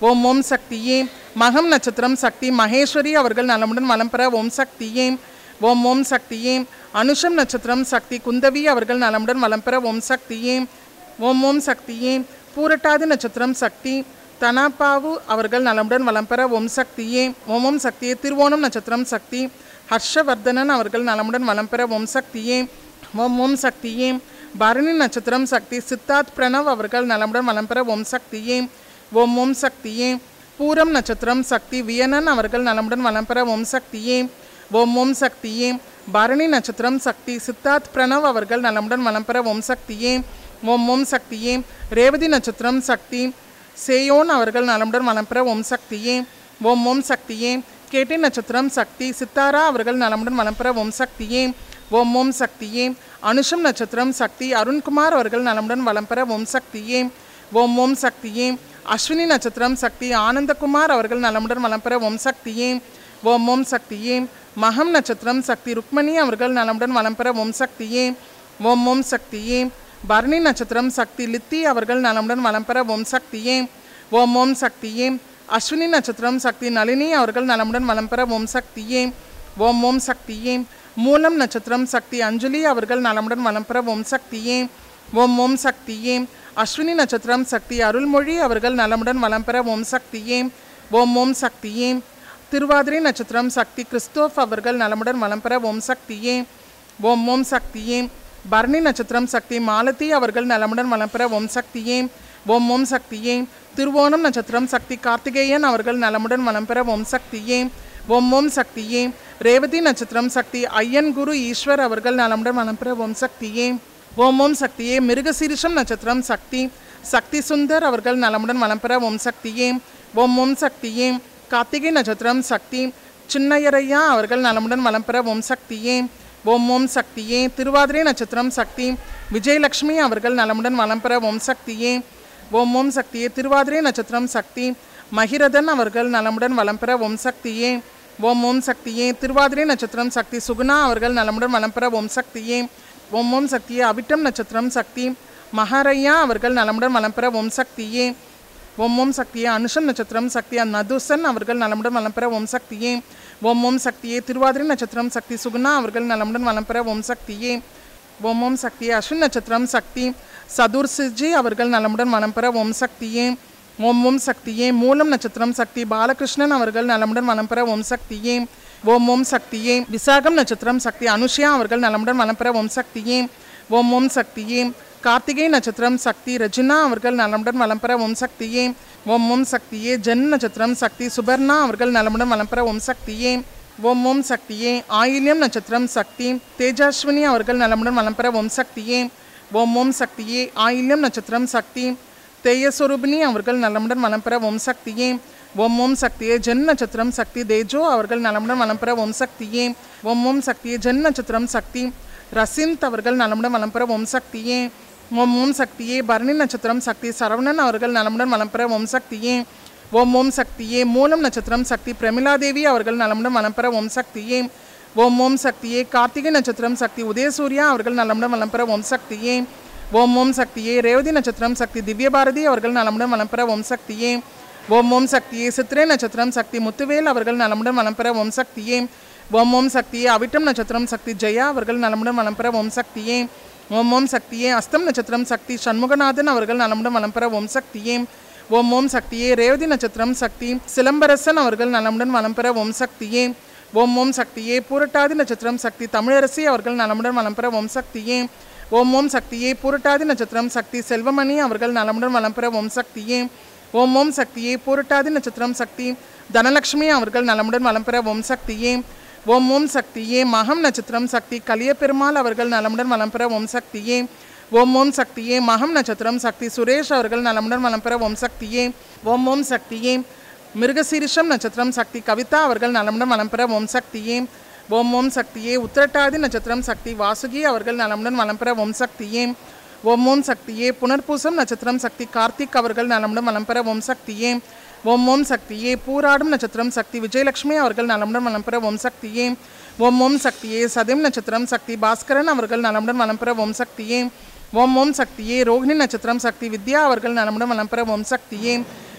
ஓம் ஓம் சக்தியே மகம் நட்சத்திரம் சக்தி மகேஸ்வரி அவர்கள் நலமுடன் வலம் பெற ஓம் சக்தியே ஓம் ஓம் சக்தியே அனுஷம் நட்சத்திரம் சக்தி குந்தவி அவர்கள் நலமுடன் வலம் பெற ஓம் சக்தியே ஓம் ஓம் சக்தியே பூரட்டாதி நட்சத்திரம் சக்தி தனாபாவு அவர்கள் நலமுடன் வலம் பெற ஓம் சக்தியே ஓம் ஓம் சக்தியே திருவோணம் நட்சத்திரம் சக்தி ஹர்ஷவர்தனன் அவர்கள் நலமுடன் வலம் பெற ஓம் சக்தியே ஓம் ஓம் சக்தியே பரணி நட்சத்திரம் சக்தி சித்தார்த் பிரணவ் அவர்கள் நலமுடன் வலம் பெற ஓம் சக்தியே ஓம் ஓம் சக்தியே பூரம் நட்சத்திரம் சக்தி வியனன் அவர்கள் நலமுடன் வலம் பெற ஓம் சக்தியே ஓம் ஓம் சக்தியே பரணி நட்சத்திரம் சக்தி சித்தார்த் பிரணவ் அவர்கள் நலமுடன் வலம் பெற ஓம் சக்தியே ஓம் ஓம் சக்தியே ரேவதி நட்சத்திரம் சக்தி சேயோன் அவர்கள் நலமுடன் வலம் பெற ஓம் சக்தியே ஓம் ஓம் சக்தியே கேட்டி நட்சத்திரம் சக்தி சித்தாரா அவர்கள் நலமுடன் வலம் பெற ஓம் சக்தியே ஓம் ஓம் சக்தியே அனுஷம் நட்சத்திரம் சக்தி அருண்குமார் அவர்கள் நலமுடன் வலம் பெற ஓம் சக்தியே ஓம் ஓம் சக்தியே அஸ்வினி நட்சத்திரம் சக்தி ஆனந்தகுமார் அவர்கள் நலமுடன் வலம் பெற ஓம் சக்தியே ஓம் ஓம் சக்தியே மகம் நட்சத்திரம் சக்தி ருக்மணி அவர்கள் நலமுடன் வலம் பெற ஓம் சக்தியே ஓம் ஓம் சக்தியே பரணி நட்சத்திரம் சக்தி லித்தி அவர்கள் நலமுடன் வலம் பெற ஓம் சக்தியே ஓம் ஓம் சக்தியே அஸ்வினி நட்சத்திரம் சக்தி நளினி அவர்கள் நலமுடன் வலம் பெற ஓம் சக்தியே ஓம் ஓம் சக்தியே மூலம் நட்சத்திரம் சக்தி அஞ்சலி அவர்கள் நலமுடன் வலம் பெற ஓம் சக்தியே ஓம் ஓம் சக்தியே அஸ்வினி நட்சத்திரம் சக்தி அருள்மொழி அவர்கள் நலமுடன் வலம் பெற ஓம் சக்தியே ஓம் ஓம் சக்தியே திருவாதிரை நட்சத்திரம் சக்தி கிறிஸ்தோப் அவர்கள் நலமுடன் வலம் பெற ஓம் சக்தியே ஓம் ஓம் சக்தியே பரணி நட்சத்திரம் சக்தி மாலதி அவர்கள் நலமுடன் வலம் பெற ஓம் சக்தியே ஓம் ஓம் சக்தியே திருவோணம் நட்சத்திரம் சக்தி கார்த்திகேயன் அவர்கள் நலமுடன் வலம் பெற ஓம் சக்தியே ஓம் ஓம் சக்தியே ரேவதி நட்சத்திரம் சக்தி ஐயன் குரு ஈஸ்வர் அவர்கள் நலமுடன் வலம் பெற ஓம் சக்தியே ஓம் ஓம் சக்தியே மிருகசீரிஷம் நட்சத்திரம் சக்தி சக்தி சுந்தர் அவர்கள் நலமுடன் வலம் பெற ஓம் சக்தியே ஓம் ஓம் சக்தியே கார்த்திகை நட்சத்திரம் சக்தி சின்னையரையா அவர்கள் நலமுடன் வலம் பெற ஓம் சக்தியே ஓம் ஓம் சக்தியே திருவாதிரை நட்சத்திரம் சக்தி விஜயலட்சுமி அவர்கள் நலமுடன் வலம் பெற ஓம் சக்தியே ஓம் ஓம் சக்தியே திருவாதிரை நட்சத்திரம் சக்தி மகிரதன் அவர்கள் நலமுடன் வலம் பெற ஓம் சக்தியே ஓம் ஓம் சக்தியே திருவாதிரை நட்சத்திரம் சக்தி சுகுணா அவர்கள் நலமுடன் வலம் பெற ஓம் சக்தியே ஓம் ஓம் சக்தியே அவிட்டம் நட்சத்திரம் சக்தி மகாரையா அவர்கள் நலமுடன் வலம் பெற ஓம் சக்தியே ஓம் ஓம் சக்தியே அனுஷம் நட்சத்திரம் சக்தி நதுசன் அவர்கள் நலமுடன் வலம் பெற ஓம் சக்தியே ஓம் ஓம் சக்தியே திருவாதிரை நட்சத்திரம் சக்தி சுகுணா அவர்கள் நலமுடன் வலம் பெற ஓம் சக்தியே ஓம் ஓம் சக்தியே அஸ்வின் நட்சத்திரம் சக்தி சதுர்சிஜி அவர்கள் நலமுடன் வலம் பெற ஓம் சக்தியே ஓம் ஓம் சக்தியே மூலம் நட்சத்திரம் சக்தி பாலகிருஷ்ணன் அவர்கள் நலமுடன் வலம் பெற ஓம் சக்தியே ஓம் ஓம் சக்தியே விசாகம் நட்சத்திரம் சக்தி அனுஷியா அவர்கள் நலமுடன் வலம் பெற ஓம் சக்தியே ஓம் ஓம் சக்தியே கார்த்திகை நட்சத்திரம் சக்தி ரஜினா அவர்கள் நலமுடன் வலம் பெற ஓம் சக்தியே ஓம் ஓம் சக்தியே ஜென் நட்சத்திரம் சக்தி சுபர்ணா அவர்கள் நலமுடன் வலம் பெற ஓம் சக்தியே ஓம் ஓம் சக்தியே ஆயில்யம் நட்சத்திரம் சக்தி தேஜாஸ்வினி அவர்கள் நலமுடன் வலம் பெற ஓம் சக்தியே ஓம் ஓம் சக்தியே ஆயில்யம் நட்சத்திரம் சக்தி தேயஸ்வரூபிணி அவர்கள் நலமுடன் வலம் பெற ஓம் சக்தியே ஓம் ஓம் சக்தியே ஜென் நட்சத்திரம் சக்தி தேஜோ அவர்கள் நலமுடன் வலம் பெற ஓம் சக்தியே ஓம் ஓம் சக்தியே ஜென் நட்சத்திரம் சக்தி ரசிந்த் அவர்கள் நலமுடன் வலம் பெற ஓம் சக்தியே ஓம் ஓம் சக்தியே பரணி நட்சத்திரம் சக்தி சரவணன் அவர்கள் நலமுடன் வலம் பெற ஓம் சக்தியே ஓம் ஓம் சக்தியே மூலம் நட்சத்திரம் சக்தி பிரமிளாதேவி அவர்கள் நலமுடன் வலம் பெற ஓம் சக்தியே ஓம் ஓம் சக்தியே கார்த்திகை நட்சத்திரம் சக்தி உதயசூர்யா அவர்கள் நலமுடன் வலம் பெற ஓம் சக்தியே ஓம் ஓம் சக்தியே ரேவதி நட்சத்திரம் சக்தி திவ்யபாரதி அவர்கள் நலமுடன் வலம் பெற ஓம் சக்தியே ஓம் ஓம் சக்தியே சித்திரை நட்சத்திரம் சக்தி முத்துவேல் அவர்கள் நலமுடன் வலம் பெற ஓம் சக்தியே ஓம் ஓம் சக்தியே அவிட்டம் நட்சத்திரம் சக்தி ஜெயா அவர்கள் நலமுடன் வலம் பெற ஓம் சக்தியே ஓம் ஓம் சக்தியே அஸ்தம் நட்சத்திரம் சக்தி சண்முகநாதன் அவர்கள் நலமுடன் வலம் பெற ஓம் சக்தியே ஓம் ஓம் சக்தியே ரேவதி நட்சத்திரம் சக்தி சிலம்பரசன் அவர்கள் நலமுடன் வலம் பெற ஓம் சக்தியே ஓம் ஓம் சக்தியே பூரட்டாதி நட்சத்திரம் சக்தி தமிழரசி அவர்கள் நலமுடன் வலம் பெற ஓம் சக்தியே ஓம் ஓம் சக்தியே பூரட்டாதி நட்சத்திரம் சக்தி செல்வமணி அவர்கள் நலமுடன் வலம் பெற ஓம் சக்தியே ஓம் ஓம் சக்தியே பூரட்டாதி நட்சத்திரம் சக்தி தனலட்சுமி அவர்கள் நலமுடன் வலம் பெற ஓம் சக்தியே ஓம் ஓம் சக்தியே மகம் நட்சத்திரம் சக்தி கலியபெருமாள் அவர்கள் நலமுடன் வலம் பெற ஓம் சக்தியே ஓம் ஓம் சக்தியே மகம் நட்சத்திரம் சக்தி சுரேஷ் அவர்கள் நலமுடன் வலம் பெற ஓம் சக்தியே ஓம் ஓம் சக்தியே மிருகசீரிஷம் நட்சத்திரம் சக்தி கவிதா அவர்கள் நலமுடன் வலம் பெற ஓம் சக்தியே ஓம் ஓம் சக்தியே உத்திரட்டாதி நட்சத்திரம் சக்தி வாசுகி அவர்கள் நலமுடன் வலம் பெற ஓம் சக்தியே ஓம் ஓம் சக்தியே புனர்பூசம் நட்சத்திரம் சக்தி கார்த்திக் அவர்கள் நலமுடன் வலம் பெற ஓம் சக்தியே ஓம் ஓம் சக்தியே பூராடும் நட்சத்திரம் சக்தி விஜயலட்சுமி அவர்கள் நலமுடன் வலம் பெற ஓம் சக்தியே ஓம் ஓம் சக்தியே சதிம் நட்சத்திரம் சக்தி பாஸ்கரன் அவர்கள் நலமுடன் வலம் பெற ஓம் சக்தியே ஓம் ஓம் சக்தியே ரோகிணி நட்சத்திரம் சக்தி வித்யா அவர்கள் நலமுடன் வலம் பெற ஓம் சக்தியே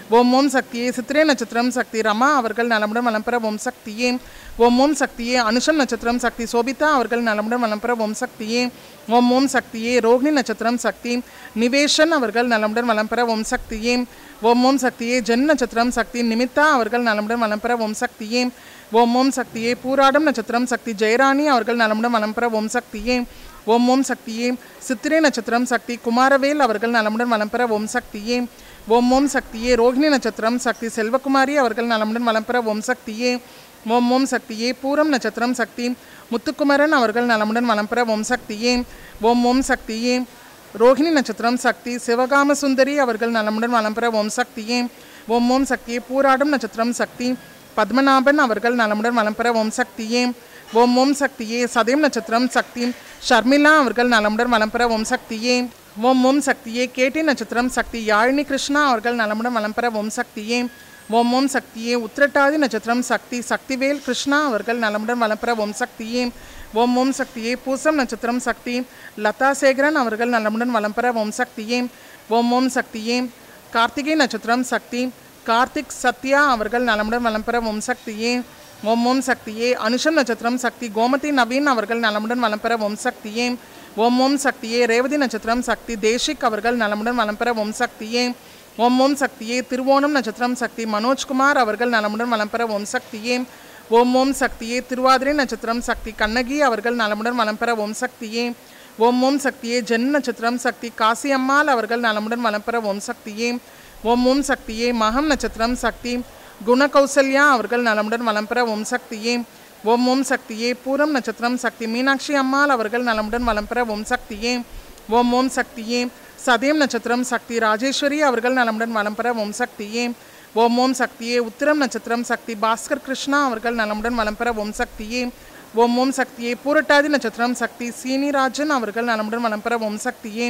ஓம் ஓம் சக்தியே சித்திரை நட்சத்திரம் சக்தி ரமா அவர்கள் நலமுடன் வளம் பெற ஓம் சக்தியே ஓம் ஓம் சக்தியே அனுஷம் நட்சத்திரம் சக்தி சோபிதா அவர்கள் நலமுடன் வளம் பெற ஓம் சக்தியே ஓம் ஓம் சக்தியே ரோகிணி நட்சத்திரம் சக்தி நிவேஷன் அவர்கள் நலமுடன் வளம் பெற ஓம் சக்தியே ஓம் ஓம் சக்தியே ஜென் நட்சத்திரம் சக்தி நிமித்தா அவர்கள் நலமுடன் வளம் பெற ஓம் சக்தியே ஓம் ஓம் சக்தியே பூராடம் நட்சத்திரம் சக்தி ஜெயராணி அவர்கள் நலமுடன் வளம் பெற ஓம் சக்தியே ஓம் ஓம் சக்தியே சித்திரை நட்சத்திரம் சக்தி குமாரவேல் அவர்கள் நலமுடன் வளம் பெற ஓம் சக்தியே ஓம் ஓம் சக்தியே ரோகிணி நட்சத்திரம் சக்தி செல்வகுமாரி அவர்கள் நலமுடன் வளம் பெற ஓம் சக்தியே ஓம் ஓம் சக்தியே பூரம் நட்சத்திரம் சக்தி முத்துக்குமரன் அவர்கள் நலமுடன் வளம் பெற ஓம் சக்தியே ஓம் ஓம் சக்தியே ரோஹிணி நட்சத்திரம் சக்தி சிவகாம சுந்தரி அவர்கள் நலமுடன் வளம் பெற ஓம் சக்தியே ஓம் ஓம் சக்தியே பூராடம் நட்சத்திரம் சக்தி பத்மநாபன் அவர்கள் நலமுடன் வளம் பெற ஓம் சக்தியே ஓம் ஓம் சக்தியே சதயம் நட்சத்திரம் சக்தி ஷர்மிளா அவர்கள் நலமுடன் வளம் பெற ஓம் சக்தியே ஓம் ஓம் சக்தியே கேட்டி நட்சத்திரம் சக்தி யாழினி கிருஷ்ணா அவர்கள் நலமுடன் வளம் பெற ஓம் சக்தியே ஓம் ஓம் சக்தியே உத்திரட்டாதி நட்சத்திரம் சக்தி சக்திவேல் கிருஷ்ணா அவர்கள் நலமுடன் வளம் பெற ஓம் சக்தியே ஓம் ஓம் சக்தியே பூசம் நட்சத்திரம் சக்தி லதா சேகரன் அவர்கள் நலமுடன் வளம் பெற ஓம் சக்தியே ஓம் ஓம் சக்தியே கார்த்திகை நட்சத்திரம் சக்தி கார்த்திக் சத்யா அவர்கள் நலமுடன் வளம் பெற ஓம் சக்தியே ஓம் ஓம் சக்தியே அனுஷம் நட்சத்திரம் சக்தி கோமதி நவீன் அவர்கள் நலமுடன் வளம் பெற ஓம் சக்தியே ஓம் ஓம் சக்தியே ரேவதி நட்சத்திரம் சக்தி தேஷிக் அவர்கள் நலமுடன் வளம் பெற ஓம் சக்தியே ஓம் ஓம் சக்தியே திருவோணம் நட்சத்திரம் சக்தி மனோஜ்குமார் அவர்கள் நலமுடன் வளம் பெற ஓம் சக்தியே ஓம் ஓம் சக்தியே திருவாதிரை நட்சத்திரம் சக்தி கண்ணகி அவர்கள் நலமுடன் வளம் பெற ஓம் சக்தியே ஓம் ஓம் சக்தியே ஜென் நட்சத்திரம் சக்தி காசி அம்மாள் அவர்கள் நலமுடன் வளம் பெற ஓம் சக்தியே ஓம் ஓம் சக்தியே மகம் நட்சத்திரம் சக்தி குணகௌசல்யா அவர்கள் நலமுடன் வளம் பெற ஓம் சக்தியே ஓம் ஓம் சக்தியே பூரம் நட்சத்திரம் சக்தி மீனாட்சி அம்மாள் அவர்கள் நலமுடன் வளம் பெற ஓம் சக்தியே ஓம் ஓம் சக்தியே சதயம் நட்சத்திரம் சக்தி ராஜேஸ்வரி அவர்கள் நலமுடன் வளம் பெற ஓம் சக்தியே ஓம் ஓம் சக்தியே உத்திரம் நட்சத்திரம் சக்தி பாஸ்கர் கிருஷ்ணா அவர்கள் நலமுடன் வளம் பெற ஓம் சக்தியே ஓம் ஓம் சக்தியே பூரட்டாதி நட்சத்திரம் சக்தி சீனிராஜன் அவர்கள் நலமுடன் வளம் பெற ஓம் சக்தியே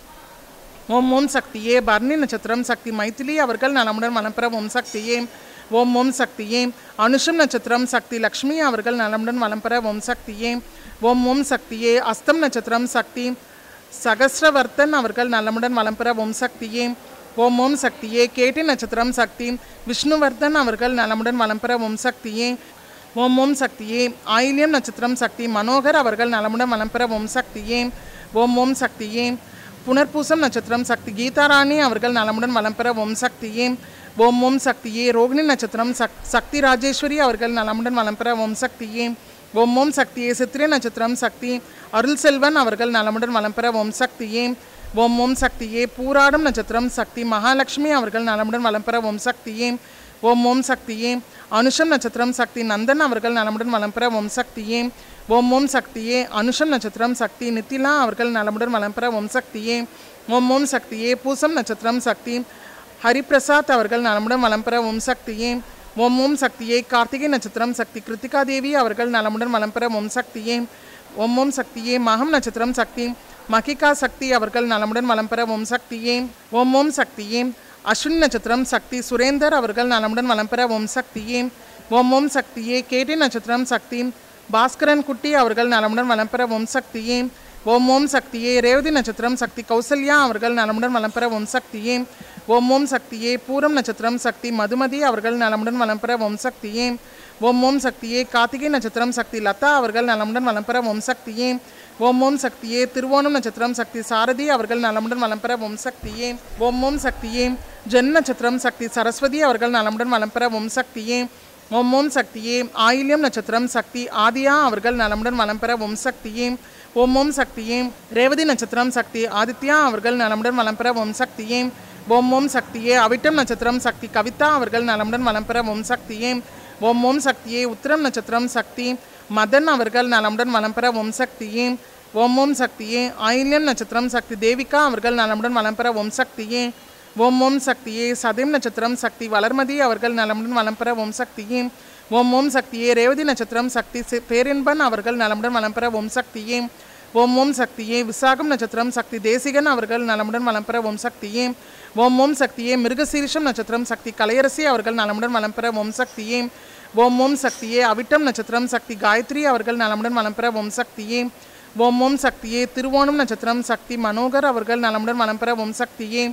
ஓம் ஓம் சக்தியே பர்ணி நட்சத்திரம் சக்தி மைத்திலி அவர்கள் நலமுடன் வளம் பெற ஓம் சக்தியே ஓம் ஓம் சக்தியே அனுஷம் நட்சத்திரம் சக்தி லக்ஷ்மி அவர்கள் நலமுடன் வளம் பெற ஓம் சக்தியே ஓம் ஓம் சக்தியே அஸ்தம் நட்சத்திரம் சக்தி சகஸ்ரவர்த்தன் அவர்கள் நலமுடன் வளம் பெற ஓம் சக்தியே ஓம் ஓம் சக்தியே கேட்டி நட்சத்திரம் சக்தி விஷ்ணுவர்தன் அவர்கள் நலமுடன் வளம் பெற ஓம் சக்தியே ஓம் ஓம் சக்தியே ஆயில்யம் நட்சத்திரம் சக்தி மனோகர் அவர்கள் நலமுடன் வளம் பெற ஓம் சக்தியே ஓம் ஓம் சக்தியே புனர்பூசம் நட்சத்திரம் சக்தி கீதாராணி அவர்கள் நலமுடன் வளம் பெற ஓம் சக்தியே ஓம் ஓம் சக்தியே ரோகிணி நட்சத்திரம் சக் சக்தி ராஜேஸ்வரி அவர்கள் நலமுடன் வளம் பெற ஓம் சக்தியே ஓம் ஓம் சக்தியே சித்திரை நட்சத்திரம் சக்தி அருள் செல்வன் அவர்கள் நலமுடன் வளம் பெற ஓம் சக்தியே ஓம் ஓம் சக்தியே பூராடம் நட்சத்திரம் சக்தி மகாலட்சுமி அவர்கள் நலமுடன் வளம் பெற ஓம் சக்தியே ஓம் ஓம் சக்தியே அனுஷம் நட்சத்திரம் சக்தி நந்தன் அவர்கள் நலமுடன் வளம் பெற ஓம் சக்தியே ஓம் ஓம் சக்தியே அனுஷம் நட்சத்திரம் சக்தி நித்திலா அவர்கள் நலமுடன் வளம் பெற ஓம் சக்தியே ஓம் ஓம் சக்தியே பூசம் நட்சத்திரம் சக்தி ஹரிபிரசாத் அவர்கள் நலமுடன் வளம் பெற ஓம் சக்தியே ஓம் ஓம் சக்தியே கார்த்திகை நட்சத்திரம் சக்தி கிருத்திகா தேவி அவர்கள் நலமுடன் வளம் பெற ஓம் சக்தியே ஓம் ஓம் சக்தியே மகம் நட்சத்திரம் சக்தி மகிகா சக்தி அவர்கள் நலமுடன் வளம் பெற ஓம் சக்தியே ஓம் ஓம் சக்தியே அஸ்வினி நட்சத்திரம் சக்தி சுரேந்தர் அவர்கள் நலமுடன் வளம் பெற ஓம் சக்தியே ஓம் ஓம் சக்தியே கேட்டி நட்சத்திரம் சக்தி பாஸ்கரன் குட்டி அவர்கள் நலமுடன் வளம் பெற ஓம் சக்தியே ஓம் ஓம் சக்தியே ரேவதி நட்சத்திரம் சக்தி கௌசல்யா அவர்கள் நலமுடன் வளம் பெற ஓம் சக்தியே ஓம் ஓம் சக்தியே பூரம் நட்சத்திரம் சக்தி மதுமதி அவர்கள் நலமுடன் வளம் பெற ஓம் சக்தியே ஓம் ஓம் சக்தியே கார்த்திகை நட்சத்திரம் சக்தி லதா அவர்கள் நலமுடன் வளம் பெற ஓம் சக்தியே ஓம் ஓம் சக்தியே திருவோணம் நட்சத்திரம் சக்தி சாரதி அவர்கள் நலமுடன் வளம் பெற ஓம் சக்தியே ஓம் ஓம் சக்தியே ஜென் நட்சத்திரம் சக்தி சரஸ்வதி அவர்கள் நலமுடன் வளம் பெற ஓம் சக்தியே ஓம் ஓம் சக்தியே ஆயில்யம் நட்சத்திரம் சக்தி ஆதியா அவர்கள் நலமுடன் வளம் பெற ஓம் சக்தியே ஓம் ஓம் சக்தியே ரேவதி நட்சத்திரம் சக்தி ஆதித்யா அவர்கள் நலமுடன் வளம் பெற ஓம் சக்தியே ஓம் ஓம் சக்தியே அவிட்டம் நட்சத்திரம் சக்தி கவிதா அவர்கள் நலமுடன் வளம் பெற ஓம் சக்தியே ஓம் ஓம் சக்தியே உத்திரம் நட்சத்திரம் சக்தி மதன் அவர்கள் நலமுடன் வளம் பெற ஓம் சக்தியே ஓம் ஓம் சக்தியே ஆயில்யம் நட்சத்திரம் சக்தி தேவிகா அவர்கள் நலமுடன் வளம் பெற ஓம் சக்தியே ஓம் ஓம் சக்தியே சதயம் நட்சத்திரம் சக்தி வளர்மதி அவர்கள் நலமுடன் வளம் பெற ஓம் சக்தியே ஓம் ஓம் சக்தியே ரேவதி நட்சத்திரம் சக்தி சி- பேரின்பன் அவர்கள் நலமுடன் வளம் பெற ஓம் சக்தியே ஓம் ஓம் சக்தியே விசாகம் நட்சத்திரம் சக்தி தேசிகன் அவர்கள் நலமுடன் வளம் பெற ஓம் சக்தியே ஓம் ஓம் சக்தியே மிருகசீரிஷம் நட்சத்திரம் சக்தி கலையரசி அவர்கள் நலமுடன் வளம் பெற ஓம் சக்தியே ஓம் ஓம் சக்தியே அவிட்டம் நட்சத்திரம் சக்தி காயத்ரி அவர்கள் நலமுடன் வளம் பெற ஓம் சக்தியே ஓம் ஓம் சக்தியே திருவோணம் நட்சத்திரம் சக்தி மனோகர் அவர்கள் நலமுடன் வளம் பெற ஓம் சக்தியே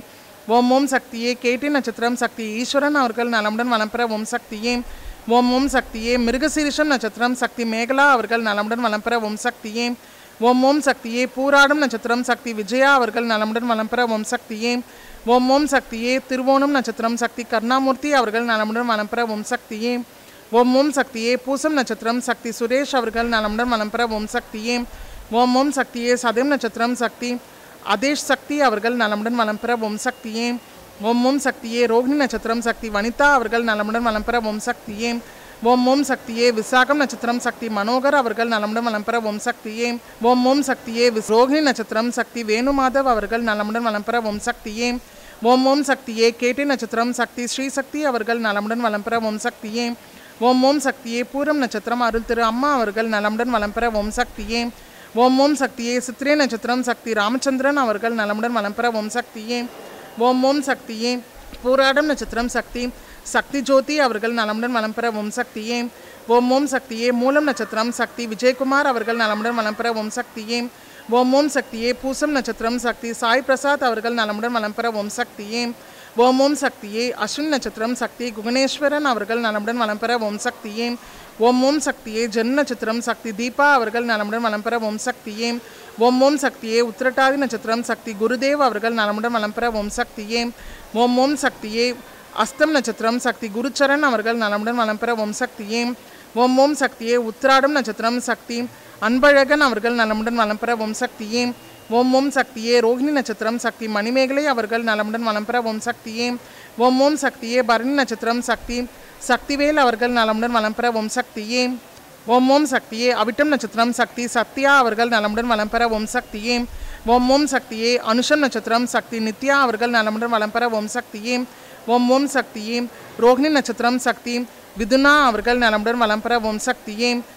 ஓம் ஓம் சக்தியே கேட்டி நட்சத்திரம் சக்தி ஈஸ்வரன் அவர்கள் நலமுடன் வளம் பெற ஓம் சக்தியே ஓம் ஓம் சக்தியே மிருகசீரிஷம் நட்சத்திரம் சக்தி மேகலா அவர்கள் நலமுடன் வளம் பெற ஓம் சக்தியே ஓம் ஓம் சக்தியே பூராடும் நட்சத்திரம் சக்தி விஜயா அவர்கள் நலமுடன் வளம் பெற ஓம் சக்தியே ஓம் ஓம் சக்தியே திருவோணம் நட்சத்திரம் சக்தி கருணாமூர்த்தி அவர்கள் நலமுடன் வளம் பெற ஓம் சக்தியே ஓம் ஓம் சக்தியே பூசம் நட்சத்திரம் சக்தி சுரேஷ் அவர்கள் நலமுடன் வளம் பெற ஓம் சக்தியே ஓம் ஓம் சக்தியே சதயம் நட்சத்திரம் சக்தி அதேஷ் சக்தி அவர்கள் நலமுடன் வளம் பெற ஓம் சக்தியே ஓம் ஓம் சக்தியே ரோகிணி நட்சத்திரம் சக்தி வனிதா அவர்கள் நலமுடன் வளம் பெற ஓம் சக்தியே ஓம் ஓம் சக்தியே விசாகம் நட்சத்திரம் சக்தி மனோகர் அவர்கள் நலமுடன் வளம் பெற ஓம் சக்தியே ஓம் ஓம் சக்தியே விஸ்- ரோகிணி நட்சத்திரம் சக்தி வேணுமாதவ் அவர்கள் நலமுடன் வளம் பெற ஓம் சக்தியே ஓம் ஓம் சக்தியே கேட்டி நட்சத்திரம் சக்தி ஸ்ரீசக்தி அவர்கள் நலமுடன் வளம் பெற ஓம் சக்தியே ஓம் ஓம் சக்தியே பூரம் நட்சத்திரம் அருள் திரு அம்மா அவர்கள் நலமுடன் வளம் பெற ஓம் சக்தியே ஓம் ஓம் சக்தியே சித்திரை நட்சத்திரம் சக்தி ராமச்சந்திரன் அவர்கள் நலமுடன் வளம் பெற ஓம் சக்தியே ஓம் ஓம் சக்தியே பூராடம் நட்சத்திரம் சக்தி சக்தி ஜோதி அவர்கள் நலமுடன் வளம் பெற ஓம் சக்தியே ஓம் ஓம் சக்தியே மூலம் நட்சத்திரம் சக்தி விஜயகுமார் அவர்கள் நலமுடன் வளம் பெற ஓம் சக்தியே ஓம் ஓம் சக்தியே பூசம் நட்சத்திரம் சக்தி சாய் பிரசாத் அவர்கள் நலமுடன் வளம் பெற ஓம் சக்தியே ஓம் ஓம் சக்தியே அஸ்வின் நட்சத்திரம் சக்தி குகணேஸ்வரன் அவர்கள் நலமுடன் வளம் பெற ஓம் சக்தியே ஓம் ஓம் சக்தியே ஜென் நட்சத்திரம் சக்தி தீபா அவர்கள் நலமுடன் வளம் பெற ஓம் சக்தியே ஓம் ஓம் சக்தியே உத்திரட்டாதி நட்சத்திரம் சக்தி குருதேவ் அவர்கள் நலமுடன் வளம் பெற ஓம் சக்தியே ஓம் ஓம் சக்தியே அஸ்தம் நட்சத்திரம் சக்தி குருச்சரன் அவர்கள் நலமுடன் வளம் பெற ஓம் சக்தியே ஓம் ஓம் சக்தியே உத்திராடம் நட்சத்திரம் சக்தி அன்பழகன் அவர்கள் நலமுடன் வளம் பெற ஓம் சக்தியே ஓம் ஓம் சக்தியே ரோகிணி நட்சத்திரம் சக்தி மணிமேகலை அவர்கள் நலமுடன் வளம் பெற ஓம் சக்தியே ஓம் ஓம் சக்தியே பரணி நட்சத்திரம் சக்தி சக்திவேல் அவர்கள் நலமுடன் வளம் பெற ஓம் சக்தியே ஓம் ஓம் சக்தியே அவிட்டம் நட்சத்திரம் சக்தி சத்யா அவர்கள் நலமுடன் வளம் பெற ஓம் சக்தியே ஓம் ஓம் சக்தியே அனுஷம் நட்சத்திரம் சக்தி நித்யா அவர்கள் நலமுடன் வளம் பெற ஓம் சக்தியே ஓம் ஓம் சக்தியே ரோகிணி நட்சத்திரம் சக்தி விதுனா அவர்கள் நலமுடன் வளம் பெற ஓம் சக்தியே